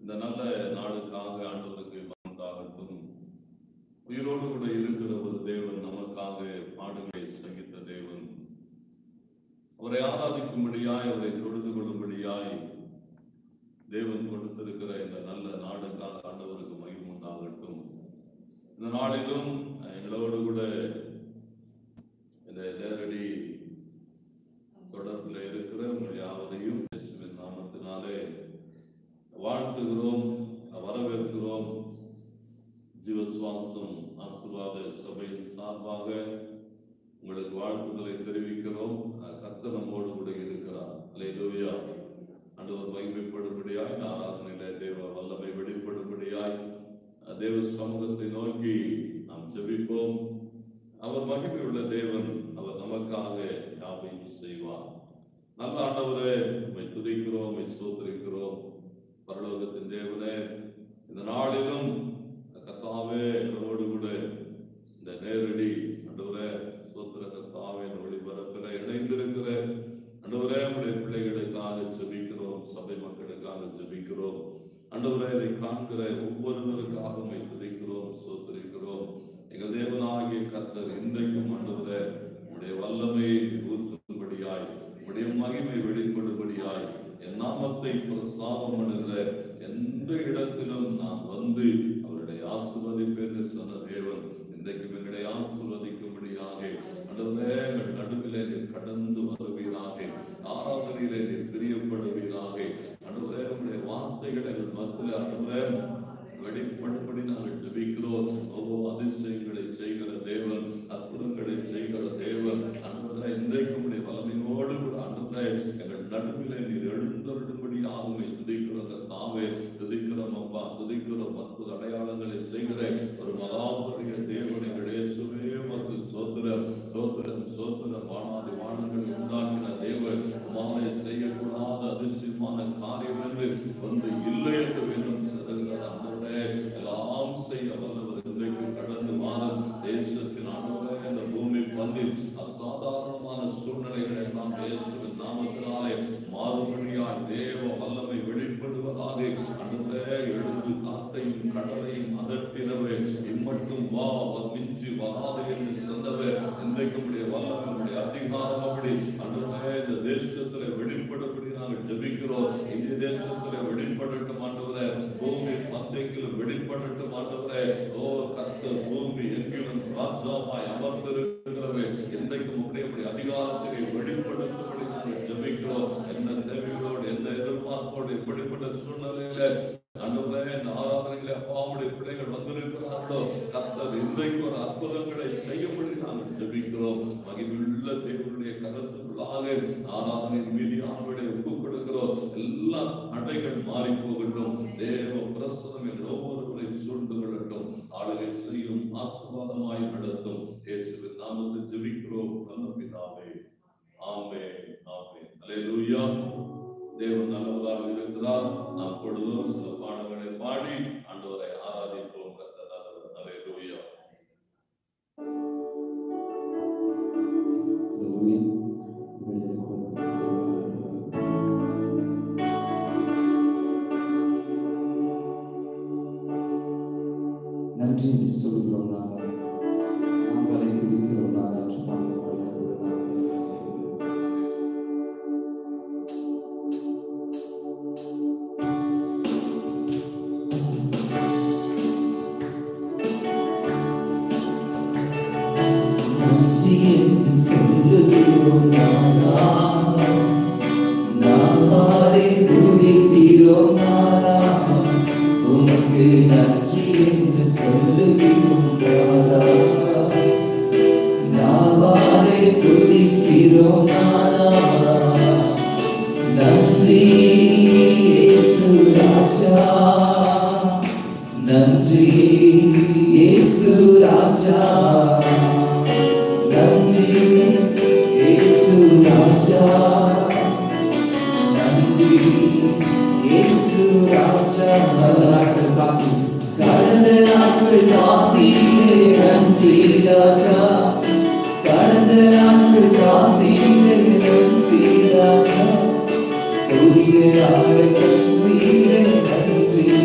இந்த நல்ல நாளுக்காக ஆண்டவருக்கு உண்டாகட்டும் உயிரோடு கூட இருக்கிற ஒரு தேவன் நமக்காக பாடுகளை சகித்த தேவன் அவரை ஆராதிக்கும்படியாய் அவரை தொழுது கொள்ளும்படியாய் தேவன் கொடுத்திருக்கிற இந்த நல்ல நாடுக்காக ஆண்டவருக்கு மகிமை உண்டாகட்டும் இந்த நாளிலும் எங்களோடு கூட இந்த நேரடி தொடர்பில் இருக்கிற உங்கள் யாவரையும் இயேசுவின் நாமத்தினாலே வாழ்த்துகிறோம் வரவேற்கிறோம் ஜீவசுவாசம் ஆசீர்வாத சபையின் சார்பாக உங்களுக்கு வாழ்த்துக்களை தெரிவிக்கிறோம் கர்த்தர் நம்மோடு கூட இருக்கிறார் அல்லேலூயா ஆண்டவர் மகிமைப்படும்படியாய் இந்த ஆராதனையில தேவ வல்லமை வெளிப்படும்படியாய் தேவ சமூகத்தை நோக்கி நாம் ஜெபிப்போம் அவர் மகிமை உள்ள தேவன் அவர் நமக்காக யாவையும் செய்வார் நல்ல ஆண்டவரே உம்மை துதிக்கிறோம் உம்மை சோதரிக்கிறோம் பரலோகத்தின் தேவனே இந்த நாளிலும் கர்த்தாவே எங்களோடு கூட இந்த நேரடி ஆண்டவரே சோத்திர கர்த்தாவே இந்த ஒளிபரப்பில் இணைந்திருக்கிற ஆண்டவரே உடைய பிள்ளைகளுக்காக ஜெபிக்கிறோம் சபை மக்களுக்காக ஜெபிக்கிறோம் ஆண்டவரே இதை காண்கிற ஒவ்வொருவருக்காக உம்மை துதிக்கிறோம் சோதரிக்கிறோம் எங்கள் தேவனாகிய கர்த்தர் இன்றைக்கும் ஆண்டவரே உடைய வல்லமையை ஊற்றும்படியாய் உடைய மகிமை வெளிப்படும்படியாய் என் நாமத்தை பிரஸ்தாபம் பண்ணுகிற எந்த இடத்திலும் நான் வந்து அவருடைய ஆசிர்வதிப்பேன் சொன்ன தேவன் இன்றைக்கு எங்களை ஆசிர்வதிக்கும்படியாக ஆண்டவரே எங்கள் நடுவிலே நீர் கடந்து வருவீராக ஆராதனையிலே நீர் பிரியப்படுவீராக ஆண்டவரே உடைய வார்த்தைகளை எங்கள் மத்தியில் ஆண்டவரே வெளிப்படும்படி நாங்கள் ஜெபிக்கிறோம் ஒவ்வொரு அதிசயங்களை செய்கிற தேவன் அற்புதங்களை செய்கிற தேவன் அன்றதை இன்றைக்கும் உடைய வல்லமையோடு கூட அன்றதை எங்கள் நடுவிலே நீர் எழுந்தருடும்படி ஆகுமை துதிக்கிறத தாவே துதிக்கிறோம் அப்பா துதிக்கிறோம் அற்புத அடையாளங்களை செய்கிற ஒரு மகாபரிய தேவன் எங்கள் இயேசுவே மக்கு சோத்திரம் சோத்திரம் சோத்திரம் வானாதி வானங்கள் உண்டாக்கின தேவன் உமாவை செய்யக்கூடாத அதிசயமான காரியம் என்று வந்து இல்லை என்று வேணும் சொல்லுகிறார் அன்றே எல்லாம் செய்ய வல்லவர் இன்றைக்கு கடந்து மாதம் தேசத்தின் அனுபவ இந்த பூமி பந்தில் அசாதாரணமான சூழ்நிலைகளை எல்லாம் இயேசுவின் நாமத்தினாலே மாறுபடியாய் தேவ வல்லமை வெளிப்படுவதாக அன்றே எழுந்து காத்தையும் கடலையும் அதட்டினவே இம்மட்டும் வா மிஞ்சி வராது என்று சொன்னவே இன்றைக்கு உடைய வல்லமை உடைய அதிகாரம் அப்படி அன்றே இந்த தேசத்துல வெளிப்படும்படி நாங்கள் ஜெபிக்கிறோம் இந்த தேசத்துல வெளிப்படட்டும் ஆண்டவரே பூமி பந்தைக்கிலும் வெளிப்படட்டும் ஆண்டவரே ஓ கர்த்தர் பூமி எங்கிலும் ராஜாவாய் அமர்ந்திருக்கிறவே இன்றைக்கு உடைய அதிகாரத்தை வெளிப்படுத்தும்படி நாங்கள் ஜெபிக்கிறோம் என்ன தேவைகளோடு என்ன எதிர்பார்ப்போடு இப்படிப்பட்ட சூழ்நிலையில ஆண்டவரே இந்த ஆராதனையில அப்பாவுடைய பிள்ளைகள் வந்திருக்கிறார்களோ கர்த்தர் இன்றைக்கு ஒரு அற்புதங்களை செய்யும்படி நாங்கள் ஜெபிக்கிறோம் மகிழ்வுள்ள தேவனுடைய கருத்துக்குள்ளாக ஆராதனை மீதி ஆண்களை ஒப்புக் கொடுக்கிறோம் எல்லா தடைகள் மாறி போகட்டும் தேவ பிரசனம் என்ற ஒவ்வொருவரை சூழ்ந்து கொள்ளட்டும் ஆளுகை செய்யும் ஆசீர்வாதமாய் நடத்தும் இயேசுவின் நாமத்தில் ஜெபிக்கிறோம் நல்ல பிதாவே ஆமே ஆமே அல்லேலூயா தேவன் நல்லவராக இருக்கிறார் நாம் பொழுதும் சில பாடங்களை பாடி ஆண்டவரை ஆராதிப்போம் கர்த்தர் நல்லவர் அல்லேலூயா நன்றி என்று சொல்கிறோம் நாங்கள் நாங்களை துதிக்கிறோம் நாங்கள் பாடல்களோடு நாங்கள் நன்றி என்று சொல்லுகிறோம் நாங்கள் நாங்களே துதிக்கிறோம் நாங்கள் உமக்கு நன்றி என்று சொல்லுகிறோம் நாங்கள் நாவாலே துதிக்கிறோம் நாங்கள் நன்றி இயேசு ராஜா நன்றி இயேசு ராஜா நன்றி இயேசு ராஜா நன்றி இயேசு ராஜா நாட்கள் காத்து கடந்த நாட்கள் காத்தீரே நன்றி ராஜா கடந்த நாட்கள் காத்தீரே நன்றி ராஜா புதிய ஆளை கண்டீரே நன்றி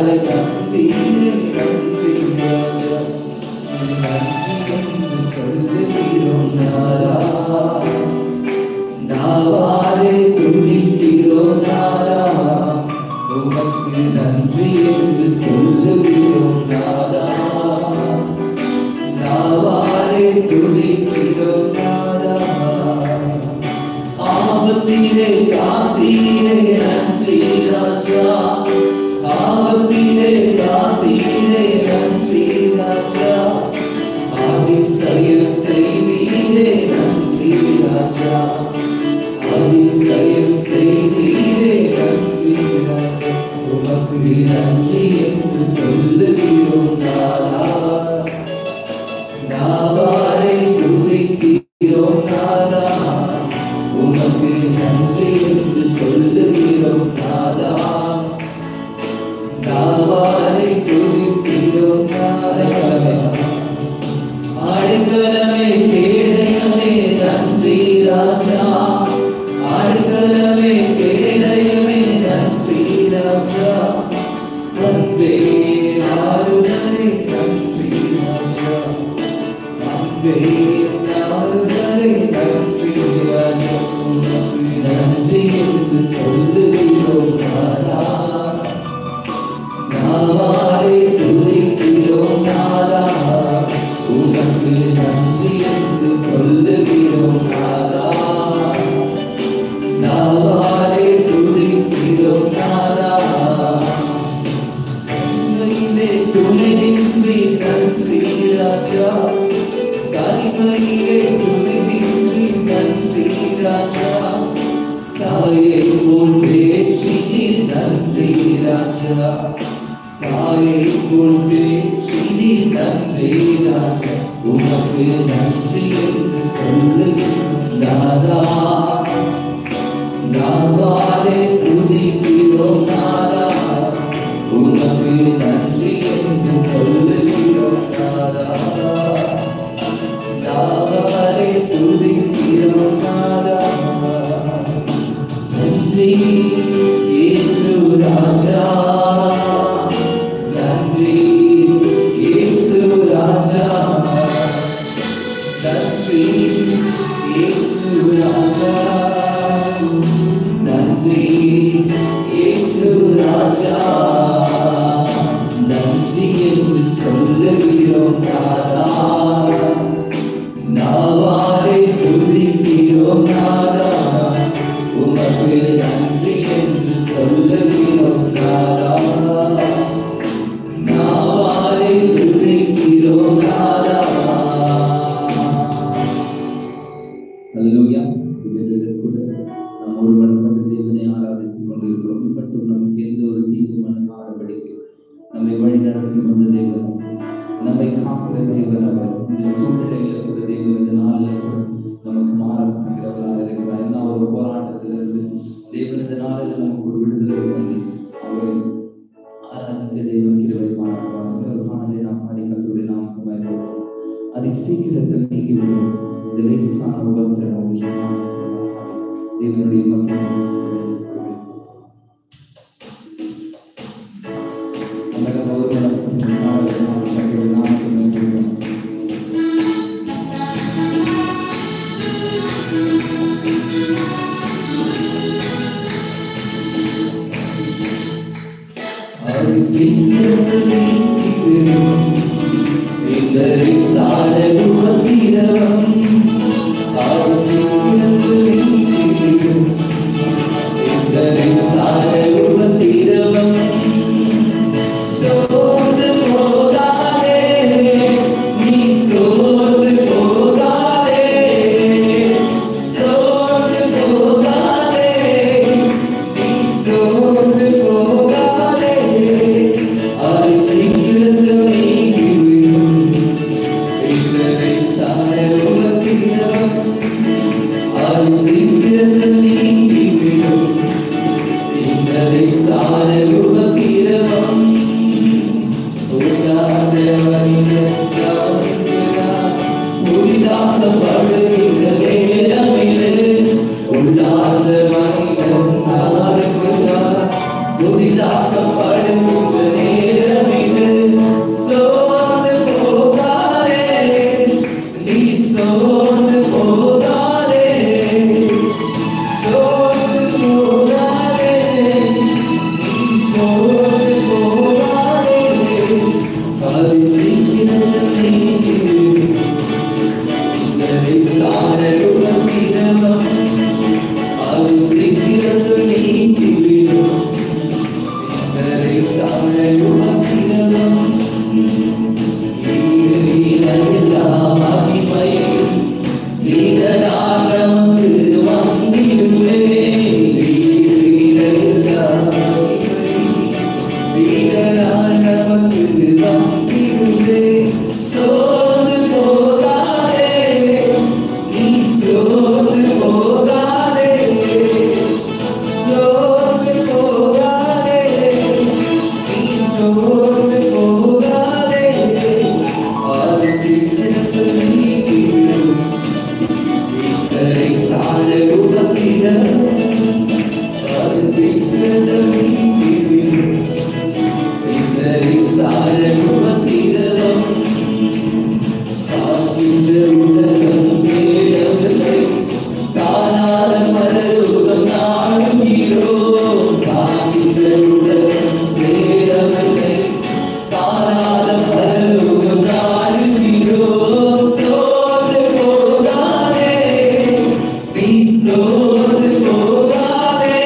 நன்றீரே நன்றி ராஜா நன்றி என்று சொல்லுகிறோம் நாதா நாவாலே துதிக்கிறோம் நாதா உமக்கு நன்றி என்று சொல்லுகிறோம் நாதா நாவாலே துதிக்கிறோம் நாதா ஆபத்திலே காத்தீரே நன்றி ராஜா ஆபத்திலே காத்தீரே நன்றி ராஜா அதிசயம் செய்தீரே நன்றி ராஜா அதிசயம் செய்தீரே நன்றி ராஜா உமக்கு நன்றி என்று சொல்லுகிறோம் நாதா நாவாரை துதிக்கிறோம் நாதா உமக்கு நன்றி என்று சொல்லுகிறோம் நாதா நாவாரை துதிக்கிறோம் நாதா ஆழ்கலமே கேடயமே நன்றி ராஜா ஆழ்கலமே கேடயமே நன்றி ராஜா அன்பே ஆறுதலே நன்றி ராஜா அன்பே ஆறுதலே நன்றி ராஜா உனக்கு நன்றி என்று சொல்லுகிறோம் நாதா நாவாரை துதிக்கிறோம் நாதா உனக்கு நன்றி என்று சொல்லுகிறோம் நாதா நாவாரை துதிக்கிறோம் நாதா கனிமயிலே துணை நின்றி நன்றி ராஜா கனிமயிலே துணை நின்றி நன்றி ராஜா தாயே உன் பேச்சினீர் நன்றி ராஜா தாயே உன் பேச்சினீர் நன்றி ராஜா உமக்கு நன்றி என்று சொல்லுகிறோம் நாதா நாவாலே துதிக்கிறோம் நாதா உனக்கு நன்றி என்று சொல்லுகிறோம் நாதா நாவாலே துதிக்கிறோம் நாதா நன்றி இயேசு ராஜா நன்றி இயேசு ராஜா நன்றி இயேசு ராஜா நன்றி இயேசு ராஜா நன்றி என்று சொல்லுகிறோம் நாதா நாவாரை துதிக்கிறோம் நாதா உமக்கு நன்றி என்று சொல்லுகிறோம் நாதா நாவாரை துதிக்கிறோம் நாதா அல்லேலூயா இவ்வேளையில் கூட நாம் ஒருவனுப்பட்ட தேவனை ஆராதித்துக் கொண்டிருக்கிறோம் மட்டும் நமக்கு எந்த ஒரு தீங்கும் அணுகாதபடிக்கு நம்மை வழி நடத்தி வந்த தேவன் நம்மை காக்கிற தேவன் அவர் இந்த சூழ்நிலையில கூட தேவன் இந்த நாளில் கூட நமக்கு மாற பண்ணுகிறவராக இருக்கிறார் என்ன ஒரு போராட்டத்திலிருந்து தேவன் இந்த நாளில் நமக்கு ஒரு விடுதலை பண்ணி அவரை ஆராதிக்க தேவன் கிருபை பாராட்டுவார் இன்னொரு பாடலை நாம் பாடி கத்தோடு நமக்கு பயன்படுத்தும் அது சீக்கிரத்தில் நீங்கிவிடும் இந்த லேசான உபத்திரம் ஒன்று நாம் பாடி தேவனுடைய மகிமை நம்மிடம் ஒரு மனப்பட்ட பாடலை நாம் கத்தோடு நமக்கு பயன்படுத்தும் அது சீக்கிரத்தில் நீங்கிவிடும் இந்த லேசான உபத்திரம் அது சீக்கிரத்தில் நீங்கிவிடும் இந்த லேசான உபத்திரம் சோர்ந்து போகாதே நீ சோர்ந்து போகாதே சோர்ந்து போகாதே நீ சோர்ந்து போகாதே அது சீக்கிரத்தில் நீங்கிவிடும் இந்த லேசான உபத்திரம் சீக்கிரத்தில் நீக்கிவிடும் இதரை சாலையுமக்கிரதம் எல்லாம் மகிமையும் நீதனாக நமக்கு வந்திடுவே எல்லாம் நீதனாக நமக்கு வந்திடுவே சோர்ந்து போகாதே நீ சோர்ந்து போகாதே சோர்ந்து போகாதே நீ சோர்ந்து போகாதே அது சீக்கிரத்தில் நீங்கிவிடும் இத்தனை சால உலகிடம் அது சீக்கிரத்தில் நீங்கிவிடும் இத்தனை சால உலகிடம் காக்கின்ற உலகம் கேடவில்லை காணாத மலருகம் நாடுகிறோ காக்கின்ற உலகம் கேடவில்லை காணாத மலருகம் நாடுகிறோ சோர்ந்து போகாதே நீ சோர்ந்து போகாதே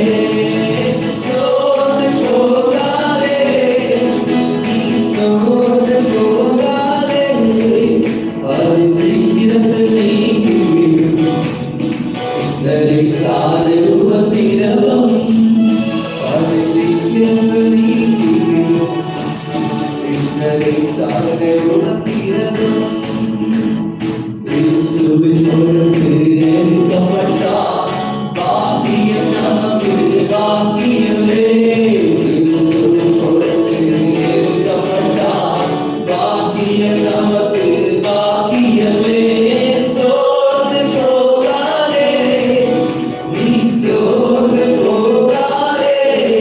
சோர்ந்து போகாதே நீ சோர்ந்து போகாதே அது சீக்கிரத்தில் நீங்கிவிடும் இதனை சாலை உபத்திரவம் அது சீக்கிரத்தில் நீங்கிவிடும் இதனை சாலை உபத்திரவம் இயேசுவின் பொருட்டு எடுக்கப்பட்டார். பாக்கியம் நமக்கு பாக்கியமே. இயேசுவின் பொருட்டு எடுக்கப்பட்டார். பாக்கியம் நமக்கு பாக்கியமே. சோர்ந்து போகாதே. நீ சோர்ந்து போகாதே.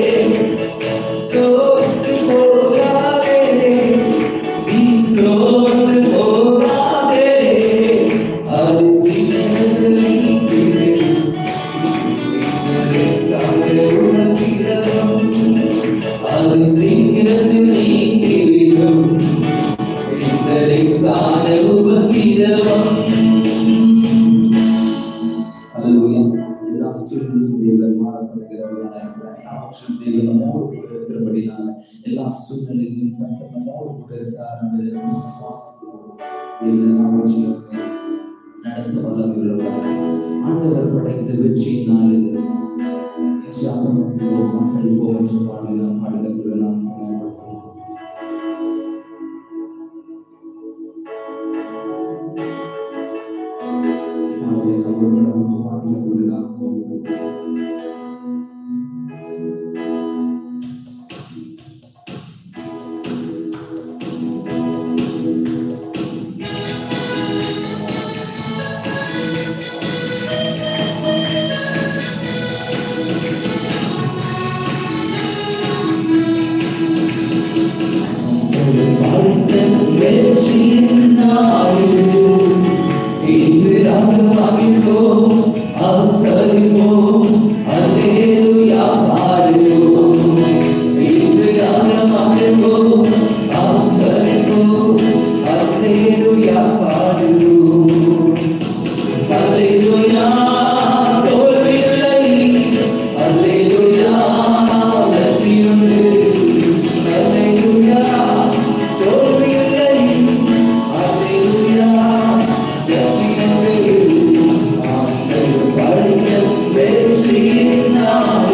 சோர்ந்து போகாதே. நீ சோர்ந்து போகாதே. அது சீக்கிரத்தில் நீங்கிவிடும். இதனை சாலை உணர்கிறோம். அது சீக்கிரத்தில் நீங்கிவிடும். இதனை சாலை உபத்திரவம். ஹalleluya. எல்லா சூழ்நிலையும் தேவன் மாறப்படுகிறவராக இருக்கிறார். எல்லாவற்றிலும் தேவன் நம்மோடு கூட இருக்கிறபடினால எல்லா சூழ்நிலையிலும் கர்த்தர் நம்மோடு கூட இருக்கிறார் என்பதை நாம் விசுவாசிக்கிறோம். தேவன் எல்லாவற்றிலும் நம்மை நடத்த வல்லமையுள்ளவராக ஆண்டவர் படைத்த வெற்றியினால் இது நிச்சயமாக மக்கள் மக்களிப்போம் என்ற பாடலை நாம் பாடுகிறதுடன் நாம் பயன்படுத்துவோம் அவரை கவர்மெண்ட் பாடுகிறதுடன் நாம் பயன்படுத்துவோம் Hallelujah.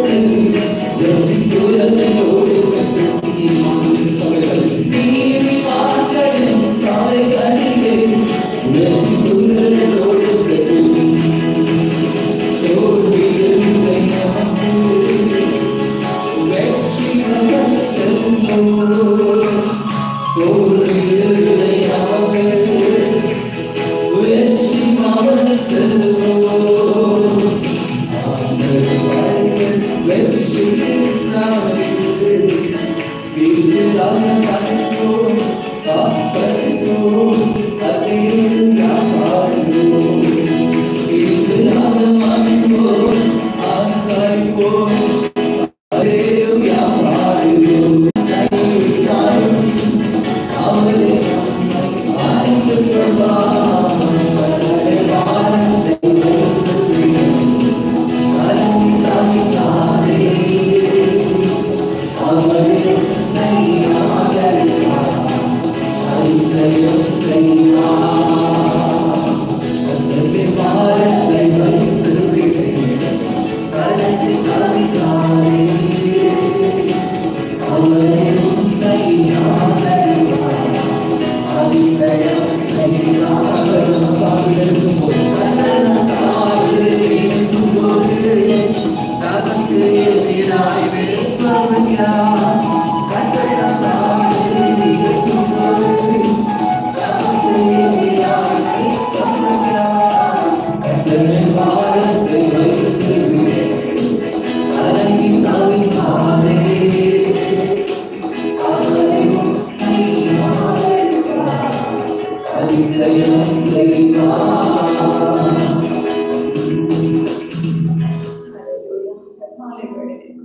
காலை வேளையிலும்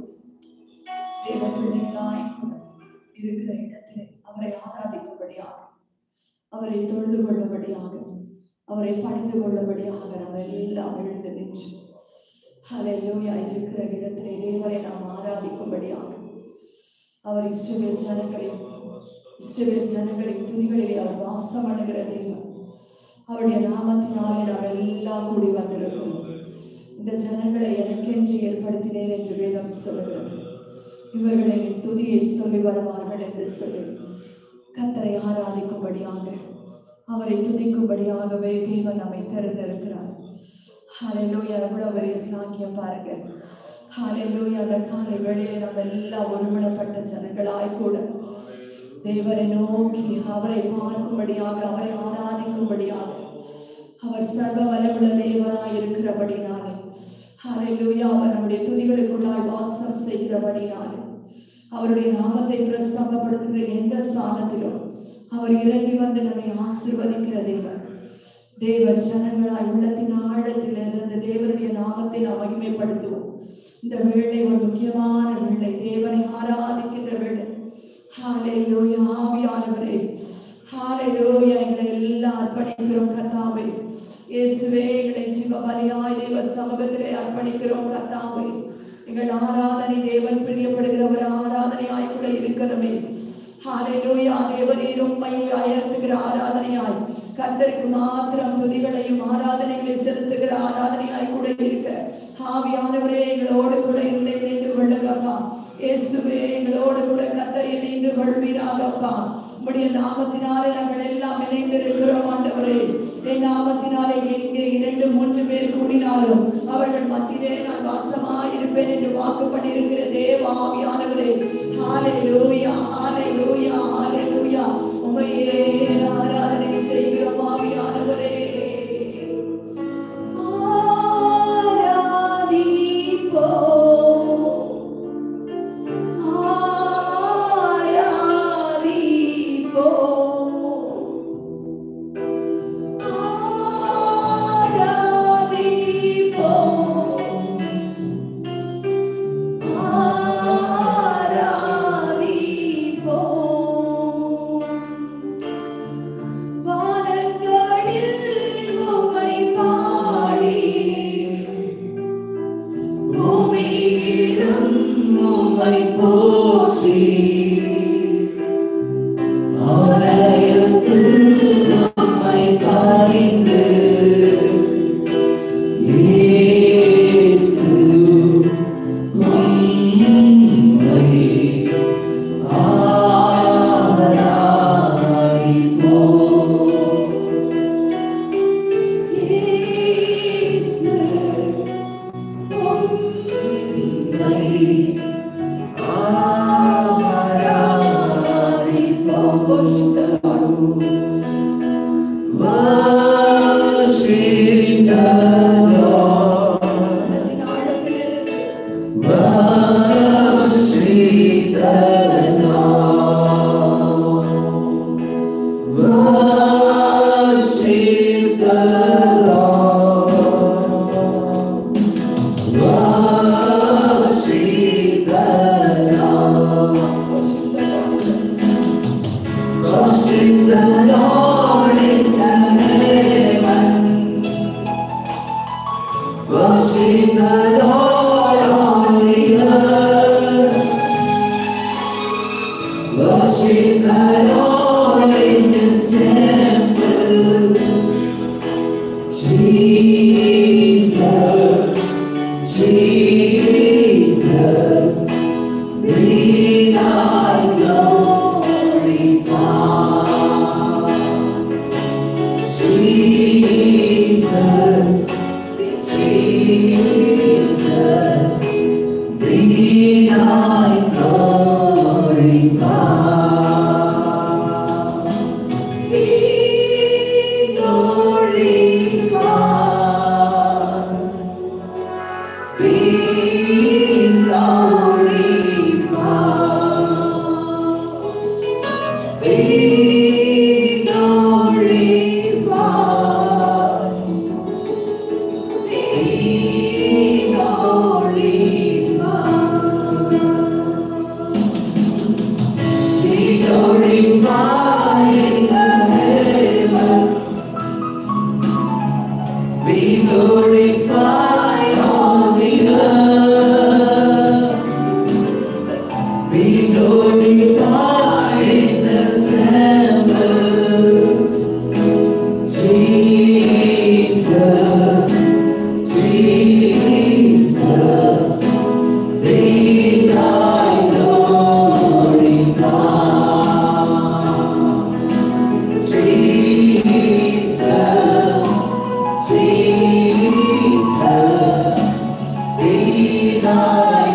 தேவ பிள்ளைகளாய் கூட இருக்கிற இடத்திலே அவரை ஆராதிக்கும்படியாக அவரை தொழுது கொள்ளும்படியாக அவரை பணிந்து கொள்ளும்படியாக நாம் எல்லாம் எழுந்து நின்று ஹalleluya இருக்கிற இடத்திலே தேவரை நாம் ஆராதிக்கும்படியாக அவர் இஸ்ரவேல் ஜனங்களை இஸ்ரவேல் ஜனங்களின் துதிகளிலே அவர் வாசம் பண்ணுகிற தேவன் அவருடைய நாமத்தினாலே நாம் எல்லாம் கூடி வந்திருக்கிறோம் இந்த ஜனங்களை எனக்கென்று ஏற்படுத்தினேன் என்று வேதம் சொல்லுகிறது இவர்களை என் துதியை சொல்லி வருவார்கள் என்று சொல்லி கத்தரை ஆராதிக்கும்படியாக அவரை துதிக்கும்படியாகவே தேவன் நம்மை திறந்திருக்கிறார் ஹalleluya எவ்வளவு பெரிய சாக்கியம் பாருங்க ஹalleluya அந்த காலை வேளையிலே நாம் எல்லாம் ஒருமனப்பட்ட ஜனங்களாய் கூட தேவனை நோக்கி அவரை பார்க்கும்படியாக அவரை ஆராதிக்கும்படியாக அவர் சர்வ வல்லமுள்ள தேவனாய் இருக்கிறபடினாலே ஹalleluya அவர் நம்முடைய துதிகளுக்குள்ளாய் வாசம் செய்கிறபடினாலே அவருடைய நாமத்தை பிரஸ்தாபப்படுத்துகிற எந்த ஸ்தானத்திலும் அவர் இறங்கி வந்து நம்மை ஆசீர்வதிக்கிற தேவன் தேவ ஜனங்களாய் உள்ளத்தின் ஆழத்தில் இருந்து தேவனுடைய நாமத்தை நாம் மகிமைப்படுத்துவோம் இந்த வேளை ஒரு முக்கியமான வேளை தேவனை ஆராதிக்கின்ற வேளை ஹalleluya ஆவியானவரே ஹalleluya எங்களை எல்லாம் அர்ப்பணிக்கிறோம் கர்த்தாவே இயேசுவே எங்களை ஜீவ பலியாய் தேவ சமூகத்திலே அர்ப்பணிக்கிறோம் கர்த்தாவே எங்கள் ஆராதனை தேவன் பிரியப்படுகிற ஒரு ஆராதனையாய் கூட இருக்கிறமே ஹalleluya தேவரீர் உம்மை உயர்த்துகிற ஆராதனையாய் கர்த்தருக்கு மாத்திரம் துதிகளையும் ஆராதனைகளை செலுத்துகிற ஆராதனையாய் கூட இருக்க ஆவியானவரே எங்களோடு கூட இருந்து இணைந்து கொள்ளுங்கப்பா இயேசுவே எங்களோடு கூட கர்த்தர் இணைந்து கொள்வீராகப்பா உம்முடைய நாமத்தினாலே நாங்கள் எல்லாம் இணைந்து இருக்கிறோம் ஆண்டவரே என் நாமத்தினாலே எங்கே இரண்டு மூன்று பேர் கூடினாலும் அவர்கள் மத்தியிலே நான் வாசமாய் இருப்பேன் என்று வாக்கு பண்ணியிருக்கிற தேவ ஆவியானவரே ஹalleluya ஹalleluya ஹalleluya உம்மையே ஆராதனை செய்கிறோம் ஆவியானவரே ஆராதிப்போம் ஆராதிப்போம் ஆராதிப்போம் ஆராதிப்போம் வானங்களில் உம்மை பாடி பூமியிலும் உம்மை போற்றி ஆலயத்தில் உம்மை பணிந்து இயேசு உம்மை I glorify. Be glorified. Be glorified. Be glorified. Be glorified. Be glorified in the heaven. Be glorified on the earth. Be glorified in the temple. Jesus, Jesus, be thy glorified. Jesus, Jesus, be thy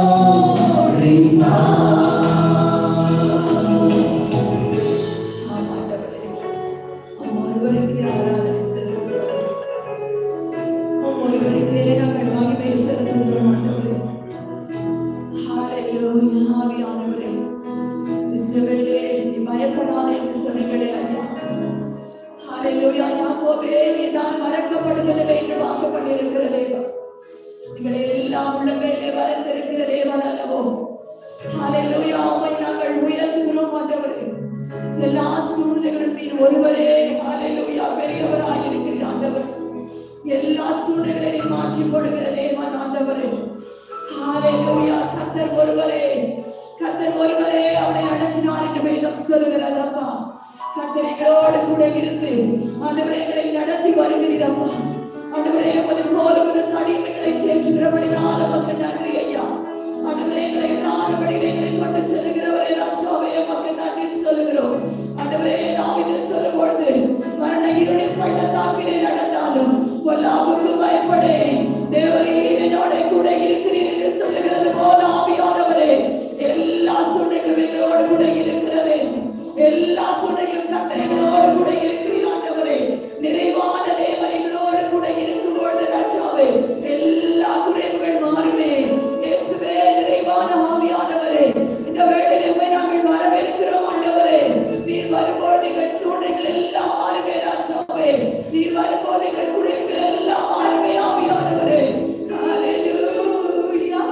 glorified. ஆமாண்டவரே, உம் ஒருவருக்கே ஆராதனை செலுத்துகிறோம். உம் ஒருவருக்கே நாங்கள் மகிமை செலுத்துகிறோம் ஆண்டவரே. ஹalleluya, ஆவியானவரே. இஸ்ரவேலே, நீ பயப்படாதே என்று சொன்னீங்களே ஐயா. ஹalleluya, யாக்கோபே, நீ நான் மறக்கப்படுவதில்லை என்று வாக்கு பண்ணியிருக்கிற தேவன். எங்களை எல்லாம் உள்ள மேலே வளர்ந்திருக்கிற தேவன் அல்லவோ ஹalleluya, உம்மை நாங்கள் உயர்த்துகிறோம் ஆண்டவரே எல்லா சூழ்நிலைகளும் நீர் ஒருவரே ஹalleluya பெரியவராய் இருக்கிற ஆண்டவர் எல்லா சூழ்நிலைகளையும் நீர் மாற்றி போடுகிற தேவன் ஆண்டவரே ஹalleluya கர்த்தர் ஒருவரே கர்த்தர் ஒருவரே அவனை நடத்தினார் என்று வேதம் சொல்லுகிறதப்பா கர்த்தர் எங்களோடு கூட இருந்து ஆண்டவரே எங்களை நடத்தி வருகிறீரப்பா ஆண்டவரே உமது கோல் உமது தடிமைகளை தேற்றுகிறபடினால உமக்கு நன்றி ஐயா ஆண்டவரே எங்களை நாடுபடியில் எங்களை கொண்டு செல்கிறவரே ராஜாவே உமக்கு நன்றி சொல்லுகிறோம் ஆண்டவரே நாம் இது சொல்லும் பொழுது மரண இருளின் பள்ளத்தாக்கிலே நடந்தாலும் பொல்லாப்புக்கு பயப்படேன் தேவரீர் என்னோட கூட இருக்கிறீர் என்று சொல்லுகிறது போல ஆவியானவரே எல்லா சூழ்நிலைகளும் எங்களோடு கூட இருக்கிறதே எல்லா சூழ்நிலைகளும் கர்த்தர் எங்களோடு கூட இருக்கிறீர் ஆண்டவரே நிறைவான தேவன் எங்களோடு கூட இருக்கும் பொழுது ராஜாவே எல்லா குறைவுகள் மாறுமே இயேசுவே நிறைவான ஆவியானவரே இந்த வேளையிலே உம்மை நாங்கள் வரவேற்கிறோம் ஆண்டவரே நீர் வரும்போது எங்கள் சூழ்நிலைகள் எல்லாம் மாறுமே ராஜாவே நீர் வரும்போது எங்கள் குறைவுகள் எல்லாம் மாறுமே ஆவியானவரே ஹalleluya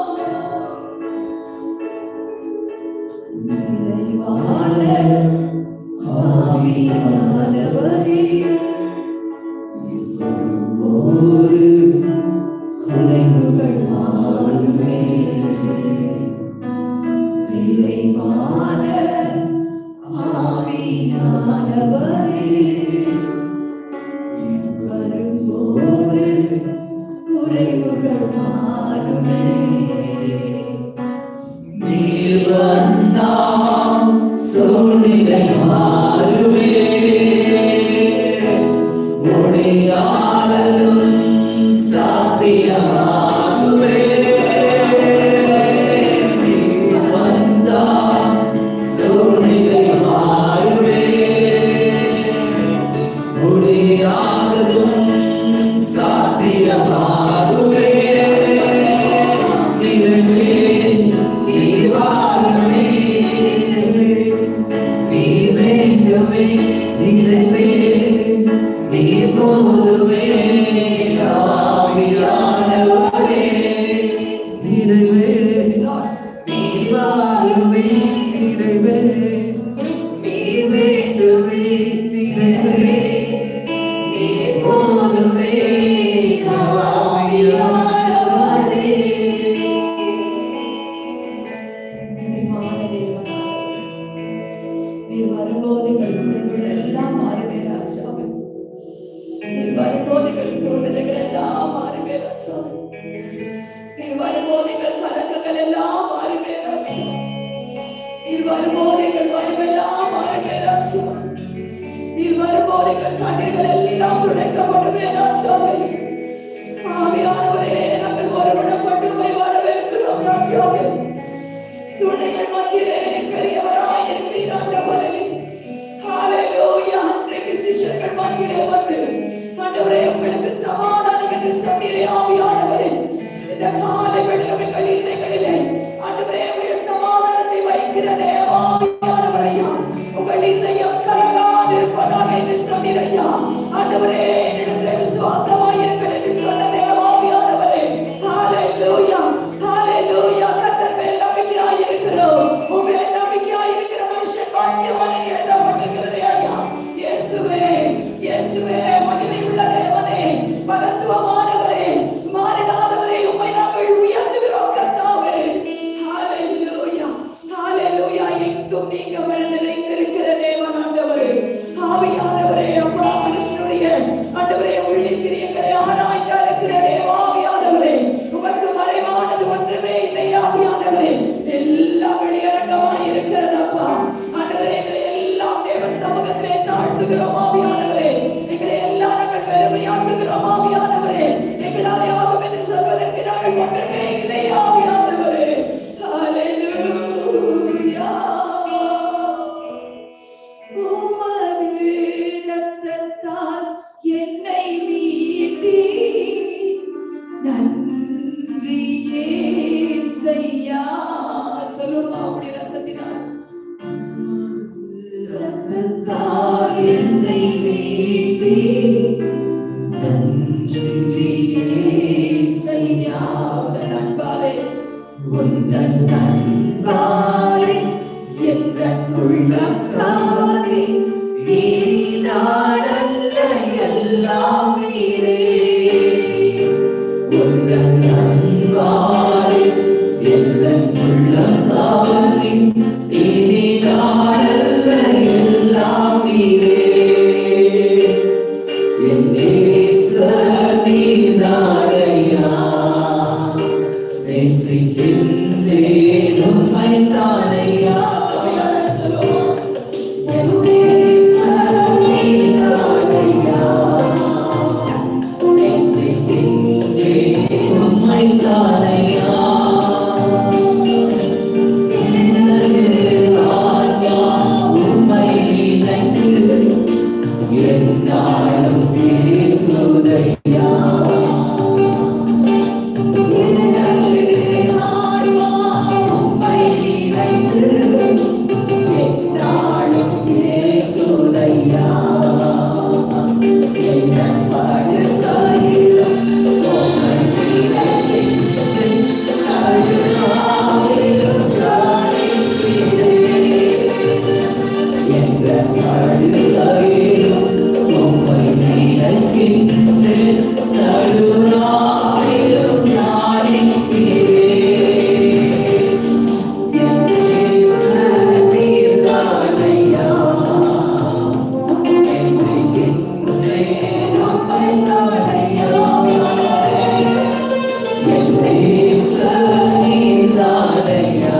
நிறைவான ஆவியானவரே வரும்போது குறைவுகள் மாறுமே நிறைவான ஆவியானவரே வரும்போது குறைவுகள் மாறுமே நீர் வந்தால் சூழ்நிலை மாறுமே முடியாததும் சாத்தியமாகுமே நீர் வந்தால் சூழ்நிலை மாறுமே முடியாததும் சாத்தியமாகுமே நிறைவே நீ வாருமே நிறைவே நீ வேண்டுமே நிறைவே நீ போதுமே ஆவியானவரே நிறைவே நீ வாருமே நிறைவே நீ வேண்டுமே நிறைவே நீ போதுமே ஆவியானவரே நிறைவான தேவனானவரே, நீர் வரும்போது எங்கள் குறைகள் எல்லாம் மாறுமே ராஜாவே நீர் வரும்போது எங்கள் சூழ்நிலைகள் எல்லாம் மாறுமே ராஜாவே நீர் வரும்போது எங்கள் கலக்கங்கள் எல்லாம் மாறுமே ராஜா நீர் வரும்போது எங்கள் பயம் எல்லாம் மாறுமே ராஜா நீர் வரும்போது எங்கள் கண்ணீர்கள் எல்லாம் துடைக்கப்படுமே ராஜாவே ஆவியானவரே நாங்கள் ஒருவிடப்பட்டு உம்மை வரவேற்கிறோம் ராஜாவே சூழ்நிலைகள் மத்தியிலே நீர் பெரியவராய் இருக்கிறீர் ஆண்டவரே ஹalleluya அன்றைக்கு சிஷ்யர்கள் மத்தியிலே வந்து ஆண்டவரே உங்களுக்கு சமாதானம் என்று சொன்னீரே ஆவியானவரே இந்த காலைகளிலும் எங்கள் இருதயங்களிலே ஆண்டவரே உடைய சமாதானத்தை வைக்கிற தேவாவியானவரையா உங்கள் இருதயம் கலங்காதிருப்பதாக என்று சொன்னீரையா ஆண்டவரே என்னிடத்திலே விசுவாசமாயிருங்கள் என்று சொன்ன தேவாவியானவரே ஹalleluya ஹalleluya கர்த்தர் மேல் நம்பிக்கையாய் இருக்கிறோம் உன் மேல் நம்பிக்கையாய் இருக்கிற மனுஷன் பாக்கியவான் என்று எழுதப்பட்டிருக்கிறது ஐயா இயேசுவே இயேசுவே மகிமை உள்ள தேவனே மகத்துவமானவரே மாறிடாதவரே உம்மை நாங்கள் உயர்த்துகிறோம் கர்த்தாவே ஹalleluya ஹalleluya எங்கும் நீங்க வர நிறைந்திருக்கிற தேவன் ஆண்டவரே ஆவியானவரே அப்பா மனுஷனுடைய ஆண்டவரே உள்ளிந்திரியங்களை ஆராய்ந்து இருக்கிற தேவாவியானவரே உமக்கு மறைவானது ஒன்றுமே இல்லை ஆவியானவரே எல்லாம் வெளியரங்கமாய் இருக்கிறதப்பா ஆண்டவரே எங்களை எல்லாம் தேவ சமூகத்திலே தாழ்த்துகிறோம் ஆவியானவரே எங்களை எல்லாம் நாங்கள் பெருமையாக்குகிறோம் ஆவியானவரே எங்களாலே ஆகும் என்று சொல்வதற்கு நாங்கள் ஒன்றுமே இல்லை ஆவியானவரே ஹalleluya உமது இரத்தத்தால் என்னை மீட்டி நன்றி இயேசையா சொல்லுமா உடைய ரத்தத்தினால் ரத்தத்தால் என்னை மீட்டி நன்றி இயேசையா உந்தன் அன்பாலே உந்தன் அன்பாலே எங்கள் உள்ளம் காவலி நீ நாடல்ல எல்லாம் நீரே உந்தன் அன்பாலே எங்கள் உள்ளம் காவலி நீ நாடல்ல எல்லாம் நீரே என் நேச நீதானையா நேசிக்கின்றேன் உம்மை தானையா என் நேச நீதானையா நேசிக்கின்றேன் உம்மை தானையா எனது ஆத்மா உம்மை நினைத்து என்னாலும் பேசுதையா எனது ஆன்மா உம்மை நினைத்து என்னாலும் பேசுதையா எங்கள் படுக்கையிலும் உம்மை நினைத்து அழுவாயிலும் காணிக்கிறேன் எங்கள் அழுகையிலும் உம்மை நினைக்கின்றேன் நடுநாளிலும் நாணிக்கிறேன் என் நேச நீர்தானையா நேசிக்கின்றேன் உம்மை தானையா என் நேச நீர்தானையா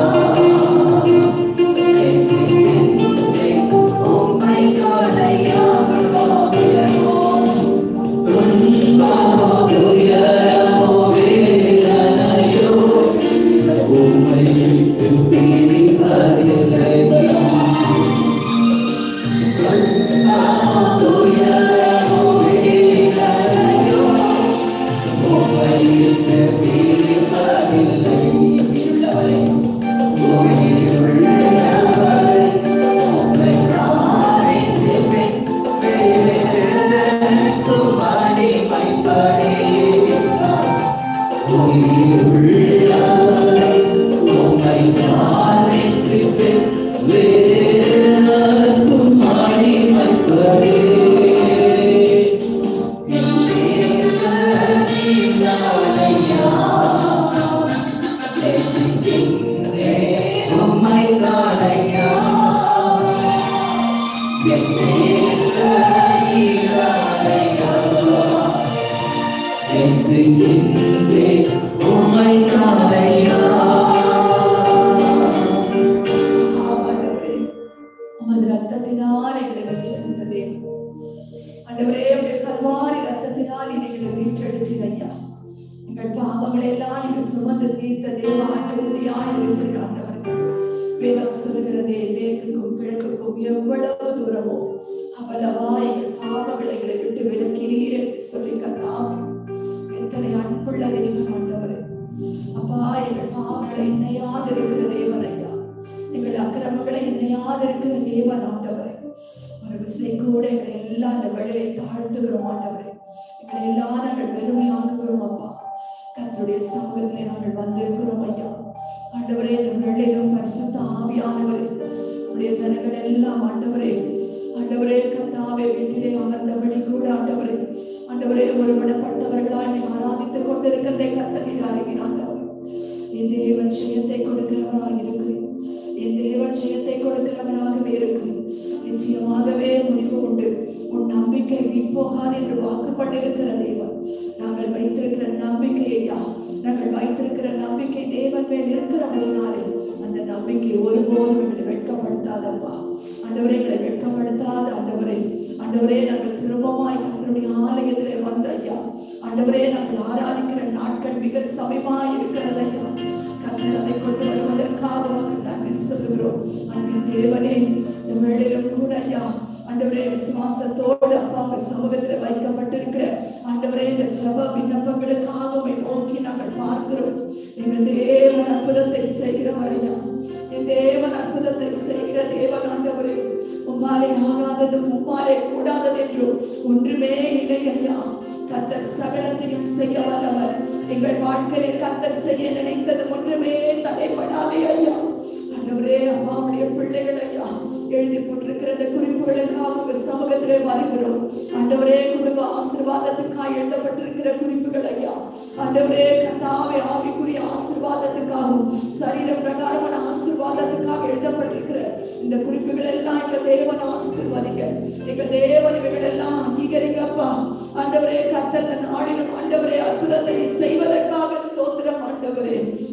நேசிக்கின்றேன் உம்மை தானையா ஆமாண்டவரே, உமது ரத்தத்தினால் எங்களை மீட்டெடுத்த தேவன். ஆண்டவரே உடைய கல்வாரி ரத்தத்தினால் எங்களை மீட்டெடுத்தீர் ஐயா எங்கள் பாவங்களை எல்லாம் நீங்க சுமந்து தீர்த்த தேவ ஆண்டு உறுதியாய் இருக்கிறீர் ஆண்டவரே மேற்குக்கும் கிழக்குக்கும் எவ்வளவு தூரமோ அவ்வளவா எங்கள் பாவங்களை எங்களை விட்டு விலக்கிறீர் என்று சொல்லி கர்த்தாவே எத்தனை அன்புள்ள தெய்வம் ஆண்டவரே அப்பா எங்கள் பாவங்களை என்னையாது இருக்கிற தேவன் ஐயா எங்கள் அக்கிரமங்களை என்னையாது இருக்கிற தேவன் ஆண்டவரே ஒரு விசை கூட எங்களை எல்லாம் அந்த வழியை தாழ்த்துகிறோம் ஆண்டவரே எங்களை எல்லாம் நாங்கள் பெருமையாக்குகிறோம் அப்பா கர்த்தருடைய சமூகத்திலே நாங்கள் வந்திருக்கிறோம் ஐயா ஆண்டவரே இந்த வேளையிலும் பரிசுத்த ஆவியானவரே உடைய ஜனங்கள் எல்லாம் ஆண்டவரே ஆண்டவரே கர்த்தாவே வீட்டிலே அமர்ந்தபடி கூட ஆண்டவரே ஆண்டவரே ஒருமனப்பட்டவர்களாய் நீ ஆராதித்துக் கொண்டிருக்கிறதை கர்த்தர் அறிவின் ஆண்டவர் என் தேவன் ஜெயத்தை கொடுக்கிறவராக இருக்கிறேன் என் தேவன் ஜெயத்தை கொடுக்கிறவராகவே இருக்கிறேன் நிச்சயமாகவே முடிவு உண்டு உன் நம்பிக்கை வீப்போகாது என்று வாக்கு பண்ணிருக்கிற தேவன் நாங்கள் வைத்திருக்கிற நம்பிக்கை ஐயா நாங்கள் வைத்திருக்கிற நம்பிக்கை தேவன் மேல் இருக்கிறபடினாலே அந்த நம்பிக்கை ஒருபோதும் எங்களை வெட்கப்படுத்தாதப்பா ஆண்டவரே எங்களை வெட்கப்படுத்தாத ஆண்டவரே ஆண்டவரே நாங்கள் திரும்பமாய் கர்த்தருடைய ஆலயத்திலே வந்த ஐயா ஆண்டவரே நாங்கள் ஆராதிக்கிற நாட்கள் மிக சமயமாய் இருக்கிறது ஐயா கர்த்தர் அதை கொண்டு வருவதற்காக உமக்கு நன்றி சொல்லுகிறோம் அன்பின் தேவனே இந்த வேளையிலும் கூட ஐயா ஆண்டவரே விசுவாசத்தோடு அப்பா உங்க சமூகத்தில் வைக்கப்பட்டிருக்கிற ஆண்டவரே இந்த ஜப விண்ணப்பங்களுக்காக உம்மை நோக்கி நாங்கள் பார்க்கிறோம் எங்கள் தேவன் அற்புதத்தை செய்கிறவர் ஐயா என் தேவன் அற்புதத்தை செய்கிற தேவன் ஆண்டவரே உம்மாலே ஆகாததும் உம்மாலே கூடாதது என்றும் ஒன்றுமே இல்லை ஐயா கர்த்தர் சகலத்தையும் செய்ய வல்லவர் எங்கள் வாழ்க்கையை கர்த்தர் செய்ய நினைத்தது ஒன்றுமே தடைபடாதே ஐயா ஆண்டவரே அம்மாவுடைய பிள்ளைகள் ஐயா எழுதி போட்டிருக்கிற இந்த குறிப்புகளுக்காக உங்க சமூகத்திலே வருகிறோம் ஆண்டவரே குடும்ப ஆசீர்வாதத்துக்காக எழுதப்பட்டிருக்கிற குறிப்புகள் ஐயா ஆண்டவரே கர்த்தாவே ஆவிக்குரிய ஆசீர்வாதத்துக்காகவும் சரீர பிரகாரமான ஆசீர்வாதத்துக்காக எழுதப்பட்டிருக்கிற இந்த குறிப்புகள் எல்லாம் எங்க தேவன் ஆசீர்வதிங்க எங்க தேவன் இவைகள் எல்லாம் அங்கீகரிங்கப்பா ஆண்டவரே கர்த்தர் இந்த நாளிலும் ஆண்டவரே அற்புதத்தை நீ செய்வதற்காக சோத்திரம் ஆண்டவரே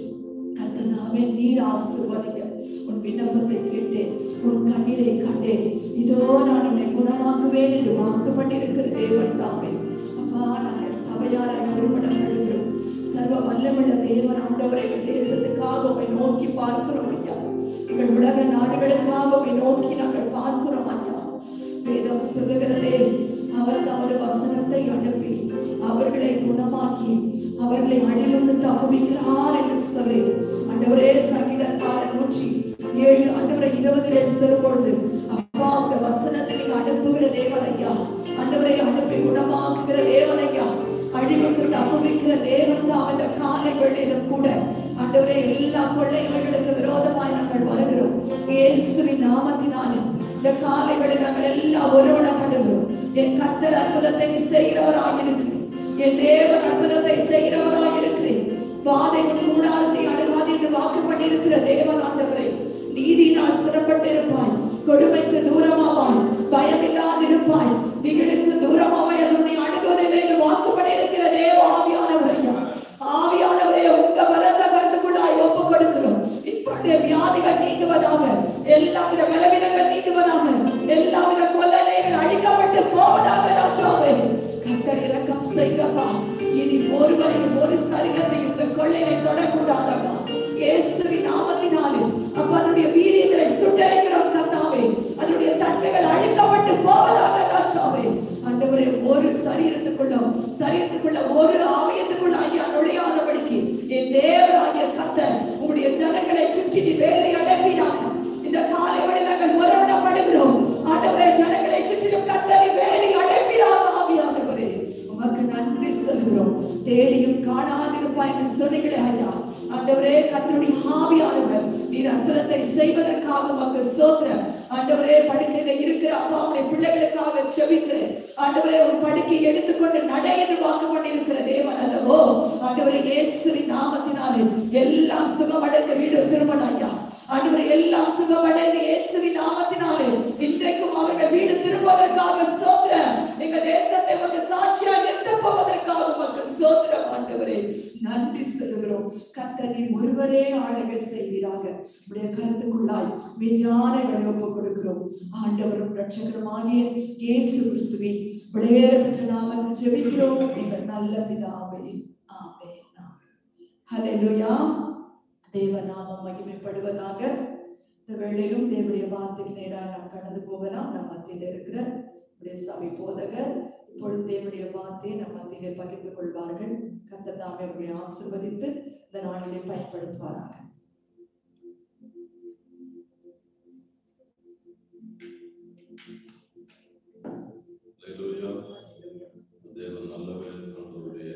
கர்த்தனாவே நீர் ஆசீர்வதிங்க உன் விண்ணப்பத்தை கேட்டேன் உன் கண்ணீரை கண்டேன் இதோ நான் உன்னை குணமாக்குவேன் என்று வாக்கு பண்ணியிருக்கிற தேவன் தாமே அப்பா நாங்கள் சபையாராய் ஒருமனப்படுகிறோம் சர்வ வல்லமுள்ள தேவன் ஆண்டவரை எங்கள் தேசத்துக்காக உம்மை நோக்கி பார்க்கிறோம் ஐயா எங்கள் உலக நாடுகளுக்காக உம்மை நோக்கி நாங்கள் பார்க்கிறோம் ஐயா வேதம் சொல்லுகிறதே அவர் தமது வசனத்தை அனுப்பி அவர்களை குணமாக்கி அவர்களை அழிவுக்கு தப்புவிக்கிறார் என்று சொல்லி ஆண்டவரே சங்கீதக்காரன் நூற்றி ஏழு ஆண்டவரை இருபதிலே சொல்லும்பொழுது அப்பா அந்த வசனத்தை நீங்க அனுப்புகிற தேவன் ஐயா ஆண்டவரை அனுப்பி குணமாக்குகிற தேவன் ஐயா அழிவுக்கு தப்புவிக்கிற தேவன் தான் இந்த காலை வேளையிலும் கூட ஆண்டவரே எல்லா கொள்ளைகளுக்கு விரோதமாய் நாங்கள் வருகிறோம் இயேசுவின் நாமத்தினாலே இந்த காலை வேளை நாங்கள் எல்லாம் ஒருவனப்படுகிறோம் என் கர்த்தர் அற்புதத்தை நீ செய்கிறவராக இருக்கிறேன் என் தேவன் அற்புதத்தை செய்கிறவராக இருக்கிறேன் பாதை உன் கூடாரத்தை அணுகாது என்று வாக்கு பண்ணியிருக்கிற தேவன் ஆண்டவரே நீதியினால் சிறப்பட்டிருப்பாய் கொடுமைக்கு தூரமாவாய் பயமில்லாதிருப்பாய் திகிலுக்கு தூரமாவாய் அது உன்னை அணுகுவதில்லை என்று வாக்கு பண்ணியிருக்கிற தேவ ஆவியானவர் ஐயா ஆவியானவரே உங்க பலத்த கருத்துக்குள்ளாய் ஒப்பு கொடுக்கிறோம் இப்பொழுது வியாதிகள் நீங்குவதாக எல்லாவித பலவீனங்கள் நீங்குவதாக எல்லாவித கொல்லனைகள் அழிக்கப்பட்டு போவதாக ராஜாவே கர்த்தர் இரக்கம் செய்கப்பா இனி ஒருவரையும் ஒரு சரீரத்தையும் இந்த கொள்ளையை தொடக்கூடாதப்பா இயேசுவின் நாமத்தினாலே அப்ப அதனுடைய வீரியங்களை சுட்டரிக்கிறோம் கர்த்தாவே அதனுடைய தன்மைகள் அழிக்கப்பட்டு போவதாக ராஜாவே ஆண்டவரே ஒரு சரீரத்துக்குள்ள சரீரத்துக்குள்ள ஒரு ஆலயத்துக்குள்ள ஐயா நுழையாதபடிக்கு என் தேவராகிய கர்த்தர் உங்களுடைய ஜனங்களை சுற்றி நீ வேலை அடைப்பீராக இந்த காலை வரை நாங்கள் உறவிடப்படுகிறோம் ஆண்டவரே ஜனங்களை சுற்றிலும் கர்த்தரை வேலை அடைப்பீராக ஆவியானவரே உமக்கு நன்றி சொல்கிறோம் தேடியும் காணாதிருப்பாய் என்று சொன்னீங்களே ஐயா ஆண்டவரே கர்த்தருடைய ஆவியானவர் நீர் அற்புதத்தை செய்வதற்காக உமக்கு சோத்திரம் ஆண்டவரே படுக்கையில இருக்கிற அப்பா உடைய பிள்ளைகளுக்காக செபிக்கிறேன் ஆண்டவரே உன் படுக்கையை எடுத்துக்கொண்டு நடை என்று வாக்கு பண்ணியிருக்கிற தேவன் அல்லவோ ஆண்டவரே இயேசுவின் நாமத்தினாலே எல்லாம் சுகமடைந்த வீடு திருமணம் ஐயா ஆண்டவரே எல்லாம் சுகமடைந்த இயேசுவின் நாமத்தினாலே இன்றைக்கும் அவர்கள் வீடு திரும்புவதற்காக சோத்திரம் எங்க தேசத்தை உமக்கு சாட்சியா நிறுத்த போவதற்காக உமக்கு சோத்திரம் ஆண்டவரே நன்றி சொல்லுகிறோம் கர்த்தர் நீர் ஒருவரே ஆளுகை செய்வீராக உடைய கருத்துக்குள்ளாய் மீதியானங்களை ஒப்புக் கொடுக்கிறோம் ஆண்டவரும் ரட்சகருமாகிய இயேசு கிறிஸ்துவே விளையேற பெற்ற நாமத்தில் ஜெபிக்கிறோம் எங்கள் நல்ல பிதாவே ஆமே ஆமே ஹalleluya தேவ நாமம் மகிமைப்படுவதாக இந்த வேளையிலும் தேவனுடைய வார்த்தைக்கு நேராக நாம் கடந்து போகலாம் நம் மத்தியில் இருக்கிற நம்முடைய சபை போதகர் இப்பொழுது தேவனுடைய வார்த்தையை நம் மத்தியிலே பகிர்ந்து கொள்வார்கள் கர்த்தர் தாமே அவர்களை ஆசிர்வதித்து இந்த நாளிலே பயன்படுத்துவாராக அல்லேலூயா. தேவன் நல்லவர் நம்முடைய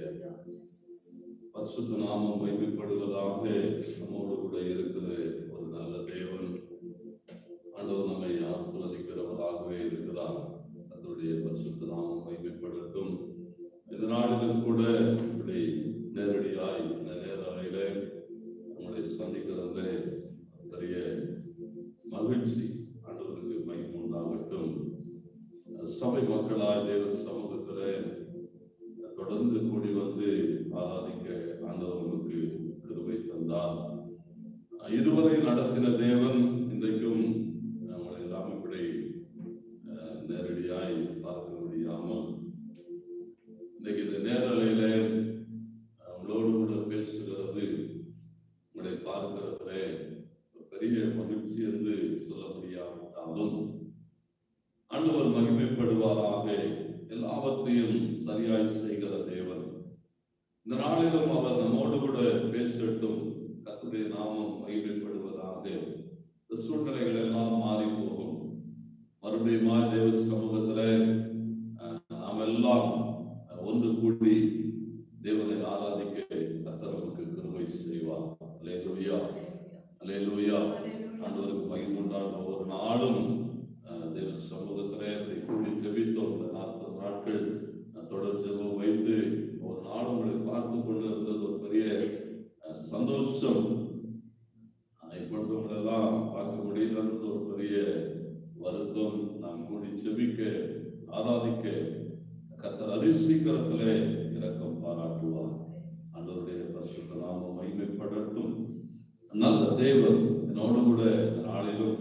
பரிசுத்த நாமம் மகிமைப்படுவதாக நம்மோடு கூட இருக்கிற ஒரு நல்ல தேவன் ஆண்டவர் நம்மை ஆசீர்வதிக்கிறவராகவே இருக்கிறார் அதனுடைய பரிசுத்த நாமம் மகிமைப்படட்டும் இந்த நாளிலும் கூட இப்படி நேரடியாய் இந்த நேரலையில நம்மளை சந்திக்கிறதுல பெரிய மகிழ்ச்சி ஆண்டவருக்கு மகிமை உண்டாகட்டும் சபை மக்களாய் தேவ சமூகத்திலே தொடர்ந்து கூடி வந்து ஆராதிக்க ஆண்டவர் நமக்கு கிருபை தந்தார் இதுவரை நடத்தின தேவன் இன்றைக்கும் நம்மளை எல்லாம் இப்படி அஹ், நேரடியாய் பார்க்க முடியாமல் இன்னைக்கு இந்த நேரலையில உங்களோடு கூட பேசுகிறது உங்களை பார்க்கிறதுல ஒரு பெரிய மகிழ்ச்சி என்று சொல்ல முடியாவிட்டாலும் ஆண்டவர் மகிமைப்படுவாராக எல்லாவற்றையும் சரியாய் செய்கிற தேவன் இந்த நாளிலும் அவர் நம்மோடு கூட பேசட்டும் கர்த்தருடைய நாமம் மகிமைப்படுவதாக இந்த சூழ்நிலைகள் எல்லாம் மாறி போகும் மறுபடியும் தேவ சமூகத்துல அஹ், நாம் எல்லாம் அஹ், ஒன்று கூடி தேவனை ஆராதிக்க கர்த்தர் நமக்கு கிருபை செய்வார் அல்லேலூயா அல்லேலூயா ஆண்டவருக்கு மகிமை உண்டாகும் ஒரு நாளும் அஹ், தேவ சமூகத்திலே இப்படி கூடி ஜெபித்தோம் இந்த நாற்பது நாட்கள் அஹ், தொடர் ஜெபம் வைத்து ஒரு நாள் உங்களை பார்த்து கொண்டு இருந்தது ஒரு பெரிய அஹ், சந்தோஷம் அஹ், இப்பொழுது உங்களெல்லாம் பார்க்க முடியலன்றது ஒரு பெரிய வருத்தம் நாம் கூடி ஜெபிக்க ஆராதிக்க கத்தர் அதிசீக்கிரத்திலே இரக்கம் பாராட்டுவார் ஆண்டவருடைய பரிசுத்த நாமம் மகிமைப்படட்டும் நல்ல தேவன் என்னோடு கூட இந்த நாளிலும்